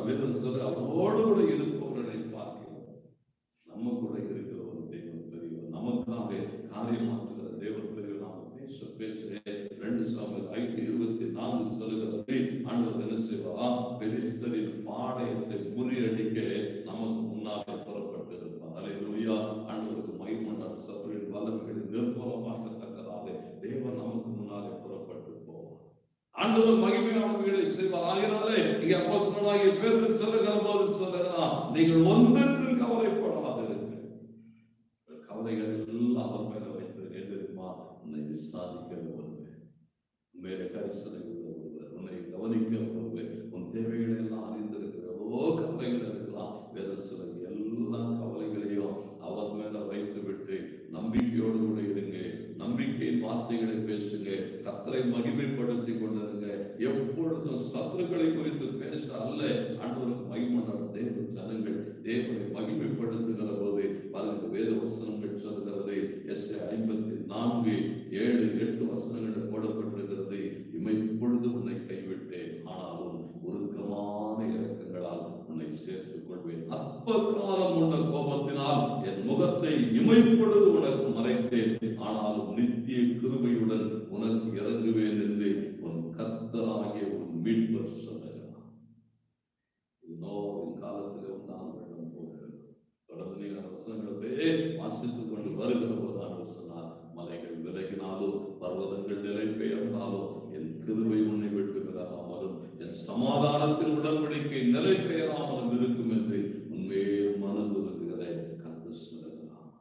வேதம் சொல்ல அவரோடு கூட இருப்பவர்களை பார்க்கிறோம் நம்ம கூட இருக்கிற ஒரு தெய்வம் பெரியவர் நமக்காக காரியமாற்றுகிற தேவன் பெரியவர் நாம பேச பேச ரெண்டு சாமியில் ஐந்து இருபத்தி நான்கு சொல்லுகிறது ஆண்டவர் என்ன செய்வா பெரிஸ்தரின் பாளையத்தை முறியடிக்க நமக்கு முன்னாலே புறப்பட்டு இருப்பார் அலையா ஆண்டவருக்கு மைமண்டார் சத்துரின் வல்லமைகளை நிர்மூலமாக்கத்தக்கதாக தேவன் நமக்கு முன்னாலே புறப்பட்டு போவார் ஆண்டவர் மகிமையானவைகளை செய்வார் ஆகினாலே இங்கே அப்போஸ்தலனாகிய பேதுரு சொல்லுகிற போது சொல்லுகிறார் நீங்கள் ஒன்றுக்கும் கவலைப்படாதிருங்கள் உங்கள் கவலைகள் எல்லாம் அவர் மேல வைத்து எதிர்மா உன்னை விசாரிக்கிற ஒருவர் மேலே கரிசனை உள்ள ஒருவர் உன்னை கவனிக்க ஒருவர் உன் தேவைகளை எல்லாம் அறிந்திருக்கிற எவ்வளோ கவலைகள் இருக்கலாம் வேற சில எல்லா கவலைகளையும் அவர் மேல வைத்து விட்டு நம்பிக்கையோடு கூட இருங்க நம்பிக்கையின் வார்த்தைகளை பேசுங்க கத்தரை மகிமைப்படுத்தி கொண்டிருங்க எப்பொழுதும் சத்துருக்களை குறித்து பேச அல்ல ஆண்டவருக்கு மகிமண்டார் தேவ ஜனங்கள் தேவனை மகிமைப்படுத்துகிற போது பாருங்க வேத வசனங்கள் சொல்கிறது எஸ் ஐம்பத்தி நான்கு ஏழு எட்டு வசனங்கள் போடப்பட்டிருக்கிறது இமைப்பொழுது உன்னை கைவிட்டேன் ஆனாலும் உருக்கமான இறக்கங்களால் உன்னை சேர்த்துக் கொள்வேன் அற்ப காலம் உள்ள கோபத்தினால் என் முகத்தை இமைப்பொழுது உனக்கு மறைத்தேன் ஆனாலும் நித்திய கிருபையுடன் உனக்கு இறங்குவேன் என்று உன் கர்த்தராகிய உன் மீட்பர் சொல்லுகிறார் நோவின் காலத்திலே உண்டான வெள்ளம் போகிறது தொடர்ந்து நீங்கள் வசனங்களை வாசித்துக் கொண்டு வருகிற போது ஆண்டவர் சொன்னார் மலைகள் விலகினாலும் பர்வதங்கள் நிலை பெயர்ந்தாலும் என் கிருபை உன்னை விட்டு விலகாமலும் என் சமாதானத்தின் உடன்படிக்கை நிலை பெயராமலும் இருக்கும் என்று உண்மையே மனதுருகிறதை கண்டு சொல்லுகிறார்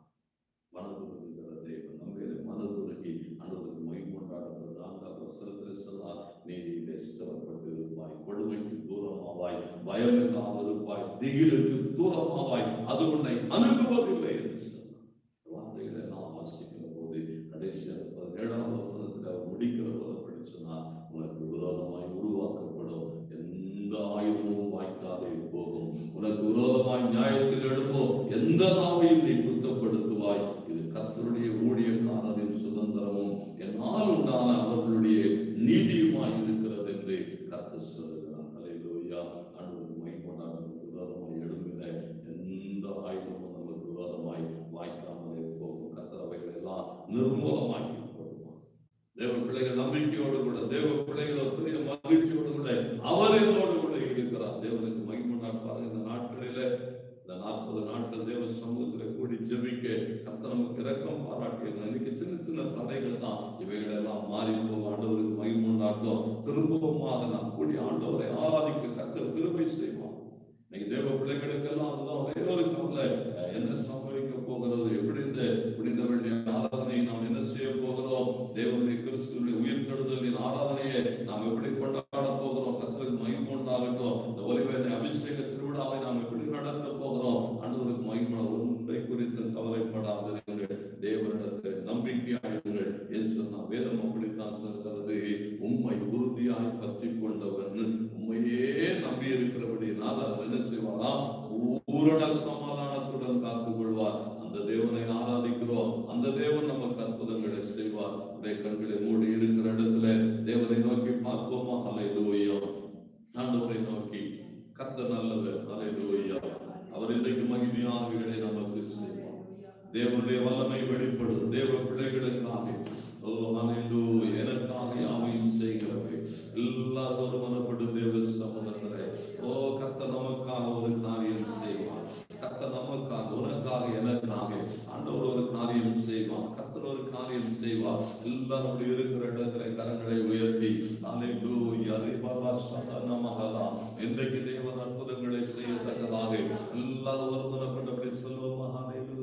மனதுருகிற தேவன் நம்மையிலே மனதுருகி அனுபவம் மை கொண்டாடுகிறது நான்காவது வசனத்தில் சொன்னார் நீதியிலே ஸ்திரப்பட்டு இருப்பாய் கொடுமைக்கு தூரமாவாய் பயம் இல்லாமல் இருப்பாய் திகிலுக்கு தூரமாவாய் அது உன்னை அணுகுவதில்லை என்று சொன்னார் வார்த்தைகளை நாம் வாசிக்கிற போது கடைசியாக பதினேழாம் வசனத்தில் அவர் முடிக்கிற போது அப்படி சொன்னார் உனக்கு விரோதமாய் உருவாக்கப்படும் எந்த ஆயுதமும் வாய்க்காதே போகும் உனக்கு விரோதமாய் நியாயத்தில் எழும்போ எந்த நாவையும் நீ குத்தப்படுத்துவாய் இது கர்த்தருடைய ஊழியக்காரரின் சுதந்திரமும் என்னால் உண்டான அவர்களுடைய நீதியுமாய் இருக்கிறது என்று கர்த்தர் சொல்லுகிறார் அலையிலோயா அன்பு மைகொண்டான விரோதமாய் எழும்பின எந்த ஆயுதமும் நமக்கு விரோதமாய் வாய்க்காமலே போகும் கர்த்தர் அவைகள் எல்லாம் நிர்மூலமாக்கி போடுவார் தேவ பிள்ளைகள் நம்பிக்கையோடு கூட தேவ பிள்ளைகள் ஒரு பெரிய மகிழ்ச்சியோடு கூட அவர் என்னோடு கூட இருக்கிறார் தேவனுக்கு மகிமை நாட்பாருங்க இந்த நாட்களில இந்த நாற்பது நாட்கள் தேவ சமூகத்தில் கூடி ஜெபிக்க கர்த்தர் நமக்கு இரக்கம் பாராட்டியிருந்தார் இன்னைக்கு சின்ன சின்ன தடைகள் தான் இவைகள் எல்லாம் மாறி போகும் ஆண்டவருக்கு மகிமை நாட்டம் திரும்பவுமாக நாம் கூடி ஆண்டவரை ஆராதிக்க கர்த்தர் திரும்பி செய்வோம் இன்னைக்கு தேவ பிள்ளைகளுக்கெல்லாம் அதுதான் ஒரே ஒரு கவலை அஹ், என்ன சம்பவிக்க போகிறது எப்படி இந்த முடிந்த வேண்டிய ஆராதனையை நாம் என்ன செய்ய போகிறோம் தேவனுடைய கிறிஸ்துவனுடைய உயிர்த்தெழுதலின் ஆராதனையை நாம் எப்படி கொண்டாட போகிறோம் கர்த்தருக்கு மகிமை உண்டாகட்டும் இந்த ஒலிவேலை அபிஷேக திருவிழாவை நாம் எப்படி நடத்த போகிறோம் ஆண்டவருக்கு மகிமை ஒன்றை குறித்து கவலைப்படாதிருங்கள் தேவனிடத்தில் நம்பிக்கையாயிருங்கள் என்று சொன்ன வேதம் அப்படித்தான் சொல்கிறது உம்மை உறுதியாய் பற்றி கொண்டவன் உண்மையே நம்பி இருக்கிறபடினால் அவர் என்ன செய்வாரா பூரண சமாதானத்துடன் காத்துக் கொள்வார் அந்த தேவனை ஆராதிக்கிறோம் அந்த தேவன் நமக்கு அற்புதங்களை செய்வார் உடைய கண்களை மூடி இருக்கிற இடத்துல தேவனை நோக்கி பார்ப்போமா அலையிலோயா ஆண்டவரை நோக்கி கர்த்தர் நல்லவர் அலையிலோயா அவர் இன்றைக்கு மகிமையானவைகளை நமக்கு செய்வார் தேவனுடைய வல்லமை வெளிப்படும் தேவ பிள்ளைகளுக்காக ஓ ஹalleluya எனக்காக யாவையும் செய்கிறவை எல்லாரும் ஒரு மனப்பட்டு தேவ சமூகத்திலே ஓ கர்த்தர் நமக்காக ஒரு காரியம் செய்வார் கர்த்தர் நமக்காக உனக்காக எனக்காக ஆண்டவர் ஒரு காரியம் செய்வார் கர்த்தர் ஒரு காரியம் செய்வார் எல்லாரும் அப்படி இருக்கிற இடத்துல கரங்களை உயர்த்தி ஹalleluya ரிபலா சதன மகதா இன்றைக்கு தேவன் அற்புதங்களை செய்யத்தக்கதாக எல்லாரும் ஒரு மனப்பட்டு அப்படி சொல்லுவோம் ஹalleluya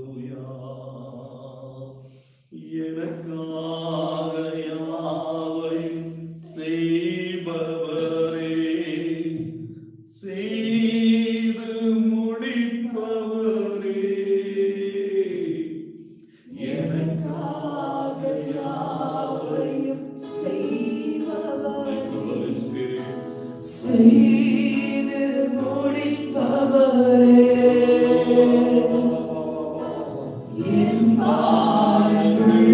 எனக்காக யாவையும் செய்பவரே செய்து முடிப்பவரே எனக்காக யாவையும் செய்பவரே Holy Spirit, செய்து முடிப்பவரே என் பாடுகள்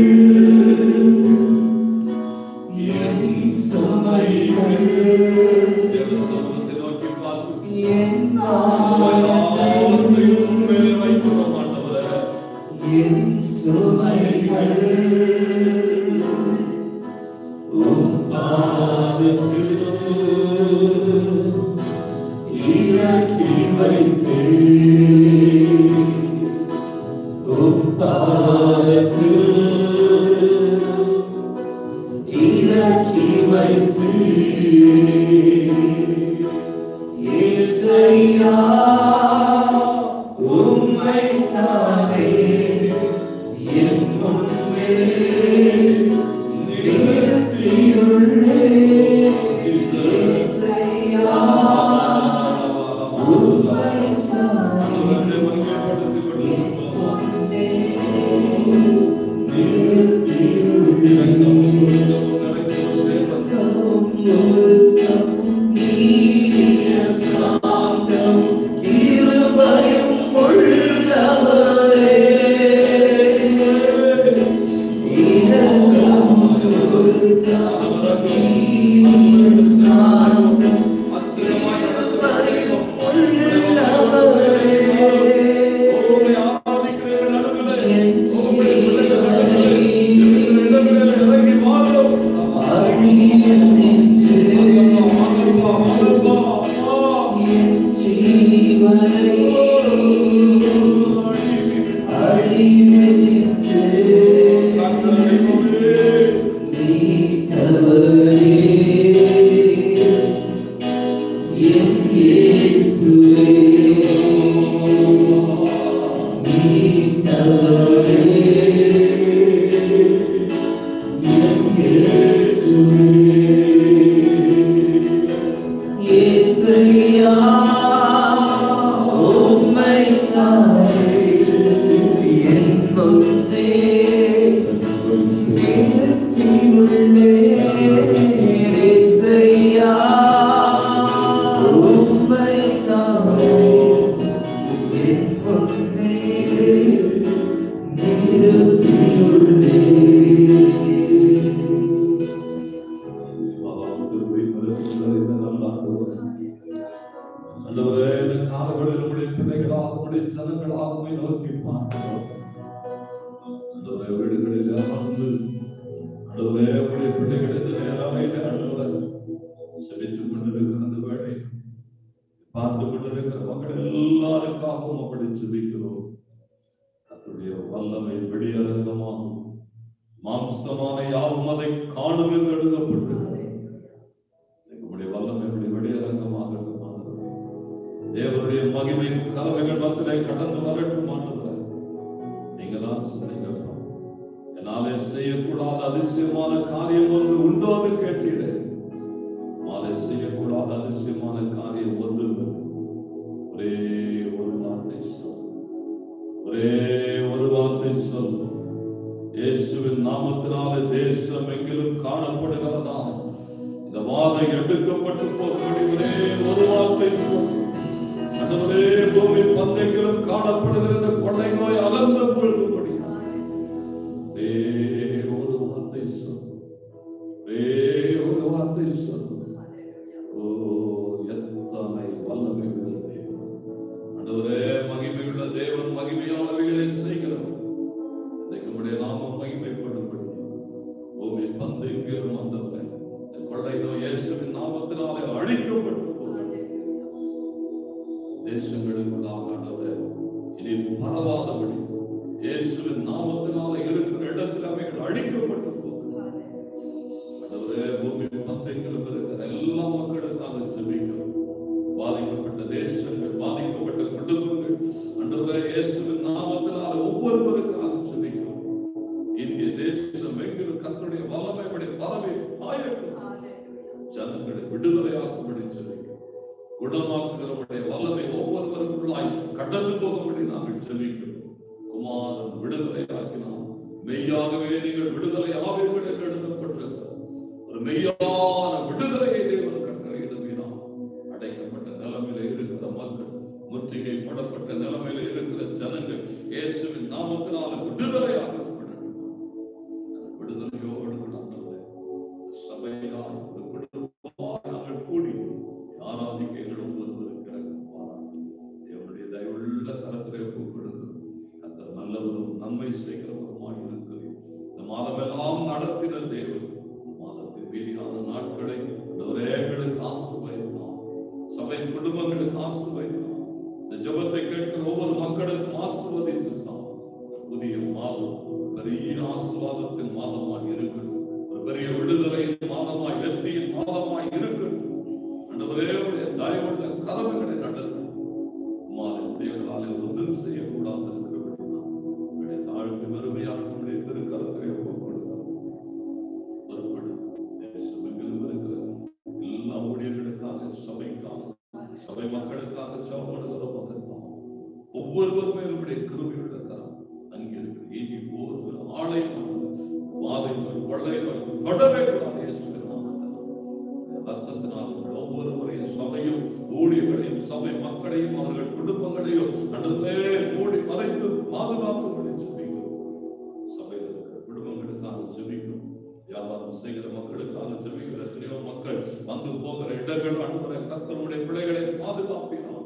என் சுமைகள் தேவ சமூகத்தை நோக்கி பார்த்து எல்லாவற்றையும் உண்மையிலே வைக்கிறோம் ஆண்டவரே என் சுமைகள் உம் பாதத்தில் இறக்கி வைத்து உம் பாதத்தில் இறக்கி வைத்து இசையா உம்மைத்தானே என் முன்னே நிறுத்தியுள்ளே இசையா உம்மைத்தானே அவர்களை மகிமைப்படுத்திக் கொண்டிருக்கிறோம். முன்னே நிறுத்தியுள்ளே உம்மை ஆராதிக்கிற எங்கள் நடுவிலே, உம்முடைய பிள்ளைகளை எங்கள் இடங்களிலே இறங்கி வாரும். ஆமென்பா, ஆமென்பா, ஆ. கர்த்தரை கொண்டே இயேசுயா உம்மை தானே என் முன்னே நிறுத்தியுள்ளே இயேசுயா உம்மை தானே என் முன்னே நிறுத்தியுள்ளே ஆண்டவரே, இந்த காலங்களில் உம்முடைய பிள்ளைகளாக, உம்முடைய ஜனங்களாக உம்மை நோக்கி பார்க்கிறோம். ஆண்டவரே, வீடுகளில் அமர்ந்து, ஆண்டவரே, உம்முடைய பிள்ளைகள் இந்த நேரமையிலே, ஆண்டவரே, செபித்துக் கொண்டிருக்கிற அந்த வேளை, பார்த்து கொண்டிருக்கிற மக்கள் எல்லாருக்காகவும் அப்படி செபிக்கிறோம் கர்த்தருடைய வல்லமை வெளியரங்கமாகும் மாம்சமான யாவும் அதை காணும் என்று எழுதப்பட்டிருக்கிறது உங்களுடைய வல்லமை எப்படி வெளியரங்கமாக இருக்கும் தேவனுடைய மகிமை கலவைகள் மத்திலே கடந்து வரட்டும் ஆண்டவரே நீங்க தான் சொன்னீங்கப்பா என்னாலே செய்யக்கூடாத அதிசயமான காரியம் ஒன்று உண்டோ என்று கேட்டீரே மாலை செய்யக்கூடாத அதிசயமான காரியம் ஒன்று இல்லை. ஒரே ஒரு வார்த்தை சொல் ஒரே ஒரு வார்த்தை சொல் இயேசுவின் நாமத்தினாலே தேசம் எங்கிலும் காணப்படுகிறதா இந்த வாதை எடுக்கப்பட்டு போகும்படி ஒரே ஒரு வார்த்தை சொல் அந்த ஒரே பூமி பந்தைகளும் காணப்படுகிற இந்த கொள்ளை நோய் அகன்று கொள்ளும்படி ஒரே ஒரு வார்த்தை சொல் ஒரே ஒரு வார்த்தை சொல் ஓ எத்தனை வல்லமை உள்ள தேவன் ஆண்டவரே மகிமை உள்ள தேவன் மகிமையானவைகளை செய்கிறவர் இன்றைக்கு உம்முடைய நாமம் மகிமைப்படும்படி பூமி பந்தைகளும் வந்தவரை இந்த கொள்ளை நோய் இயேசுவின் நாமத்தினாலே அழிக்கப்பட்டு போகிறது தேசங்களுக்குள்ளாக ஆண்டவரே இனி பரவாதபடி இயேசுவின் நாமத்தினால இருக்கிற இடத்தில் அவைகள் அழிக்கப்பட்டு போகிறது ஆண்டவரே பூமி பந்தைகளும் இருக்கிற எல்லா மக்களுக்காக செபிக்கிறோம் பாதிக்கப்பட்ட தேசங்கள் பாதிக்கப்பட்ட குடும்பங்கள் ஆண்டவரே இயேசுவின் நாமத்தினால ஒவ்வொருவருக்காக செபிக்கிறோம் இந்திய தேசம் எங்கிலும் கர்த்தருடைய வல்லமை படி பரவி ஆயிரட்டும் ஜனங்களை விடுதலையாக்கும்படி செபிக்கிறோம் குணமாக்குகிறவருடைய வல்லமை ஒவ்வொருவருக்குள்ளாய் கடந்து போகும்படி நாங்கள் செபிக்கிறோம் குமாரன் விடுதலையாக்கினான் மெய்யாகவே நீங்கள் விடுதலை ஆவீர்கள் என்று எழுதப்பட்டிருக்கிறது ஒரு மெய்யான விடுதலையை தேவன் கட்டளையிடுகிறான் அடைக்கப்பட்ட நிலைமையில இருக்கிற மக்கள் முற்றுகை போடப்பட்ட நிலைமையில இருக்கிற ஜனங்கள் இயேசுவின் நாமத்தினால விடுதலையாக்கப்படும் அந்த விடுதலையோடு நாங்கள் சபையால் ஒரு குடும்பமாக நாங்கள் கூடி ஆராதிக்க எங்கள் ஒவ்வொருவர் இருக்கிற மீதியான நாட்களை ஆண்டவரே எங்களுக்கு ஆசீர்வதித்தார் சபை குடும்பங்களுக்கு ஆசீர்வதித்தார் இந்த ஜெபத்தை கேட்கிற ஒவ்வொரு மக்களுக்கும் ஆசீர்வதித்தார் புதிய மாதம் பெரிய ஆசீர்வாதத்தின் மாதமாய் இருக்கட்டும் ஒரு பெரிய விடுதலையின் மாதமாய் வெற்றியின் மாதமாய் இருக்கட்டும் ஆண்டவரே உடைய தயவுள்ள கதவுகளை நடத்தும் உமாரை பிள்ளைகளாலே ஒன்றும் செய்யக்கூடாது இருக்கிறபடினால் உடைய தாழ்வு வெறுமையாக உடைய திருக்கரத்திலே ஒப்புக் கொடுக்கிறோம் பொறுப்படுத்தும் தேசமெங்கிலும் இருக்கிற எல்லா ஊழியர்களுக்காக சபைக்காக சபை மக்களுக்காக சவப்படுகிற மகத்தான் ஒவ்வொருவர் மேலும் உடைய கிருபையுள்ள கரம் அங்கே இருக்கிற இனி ஒரு ஆளை வாதை நோய் கொள்ளை நோய் தொடவே கூடாது இயேசுவின் நாமத்தில் ரத்தத்தினால் உங்கள் ஒவ்வொருவரையும் சபையும் ஊழியர்களையும் சபை மக்களையும் அவர்கள் குடும்பங்களையும் நடுவே மூடி மறைத்து பாதுகாப்புகளை ஜெபிக்கிறோம் சபையில் இருக்கிற குடும்பங்களுக்காக ஜெபிக்கிறோம் வியாபாரம் செய்கிற மக்களுக்காக ஜெபிக்கிற எத்தனையோ மக்கள் வந்து போகிற இடங்கள் அன்புரை கத்தருடைய பிள்ளைகளை பாதுகாப்பினார்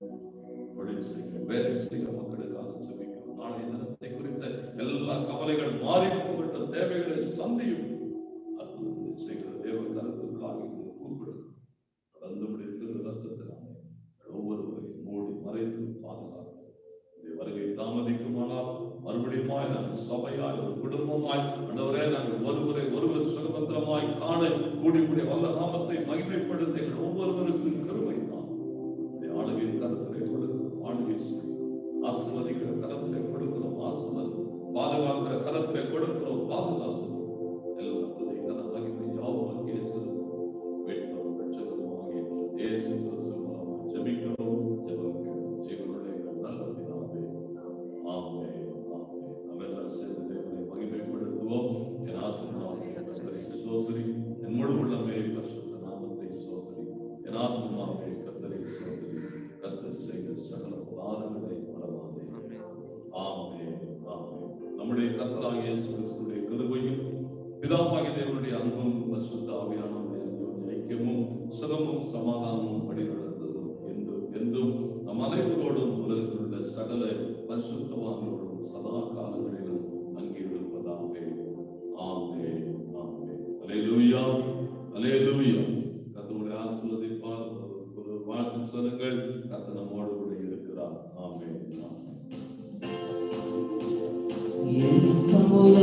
தொழில் செய்கிற வேலை செய்கிற மக்களுக்காக ஜெபிக்கிறோம் நாளைய தினத்தை குறித்த எல்லா கவலைகள் மாறி போகின்ற தேவைகளை சந்தியும் அற்புதங்களை செய்கிற தேவ கருத்துக்காக இங்கு கூப்பிடுகிறோம் கடந்து முடித்து ரத்தத்தினாலே ஒவ்வொருவரையும் மூடி மறைத்து பாதுகாக்கும் உடைய வருகை தாமதிக்குமானால் மறுபடியுமாய் நாங்கள் சபையாய் ஒரு குடும்பமாய் ஆண்டவரே நாங்கள் ஒருவரை ஒருவர் சுகபத்திரமாய் காண கூடிய வல்ல நாமத்தை மகிமைப்படுத்த எங்கள் ஒவ்வொருவருக்கும் கருவை தான் உடைய ஆளுகையின் கருத்திலே கொடுக்கிறோம் ஆளுகை செய்யும் ஆசிர்வதிக்கிற கரத்திலே கொடுக்கிறோம் ஆசிர்வதி பாதுகாக்கிற கரத்திலே கொடுக்கிறோம் பாதுகாக்கிறோம் எல்லா துதி கன மகிமை யாவும் இயேசு வேட்பும் ரட்சகருமாகிய இயேசு கிறிஸ்து மூலமாக ஜெபிக்கிறோம் ஜெபம் கேட்கிறோம் ஜீவனுடைய எங்கள் நல்ல பிதாவே ஆமென் ஆமென் நாம் எல்லாம் சேர்ந்து தேவனை மகிமைப்படுத்துவோம் என் ஆத்மாவே கர்த்தரை சோதரி என் முழு உள்ளமே பரிசுத்த நாமத்தை சோதரி என் ஆத்மாவே கர்த்தரை சோதரி கர்த்தர் செய்த சகல பாதங்களை மறவாதே ஆமென் ஆமென் நம்முடைய கர்த்தராகிய இயேசு கிறிஸ்துவின் கிருபையும் பிதாவாகிய தேவனுடைய அன்பும் பரிசுத்த ஆவியானவருடைய அன்பும் ஐக்கியமும் சுகமும் சமாதானமும் வழி நடத்துவதும் என்றும் என்றும் நம் அனைவரோடும் உலகத்தில் உள்ள சகல பரிசுத்தவான்களோடும் சதா காலங்களிலும் அங்கே இருப்பதாக ஆமே ஆமே அலேலூயா அலேலூயா கத்தனுடைய ஆசீர்வதிப்பார் ஒரு வாழ்த்து சொல்லுங்கள் கத்த நம்மோடு கூட இருக்கிறார் ஆமே ஆமே என் சமூக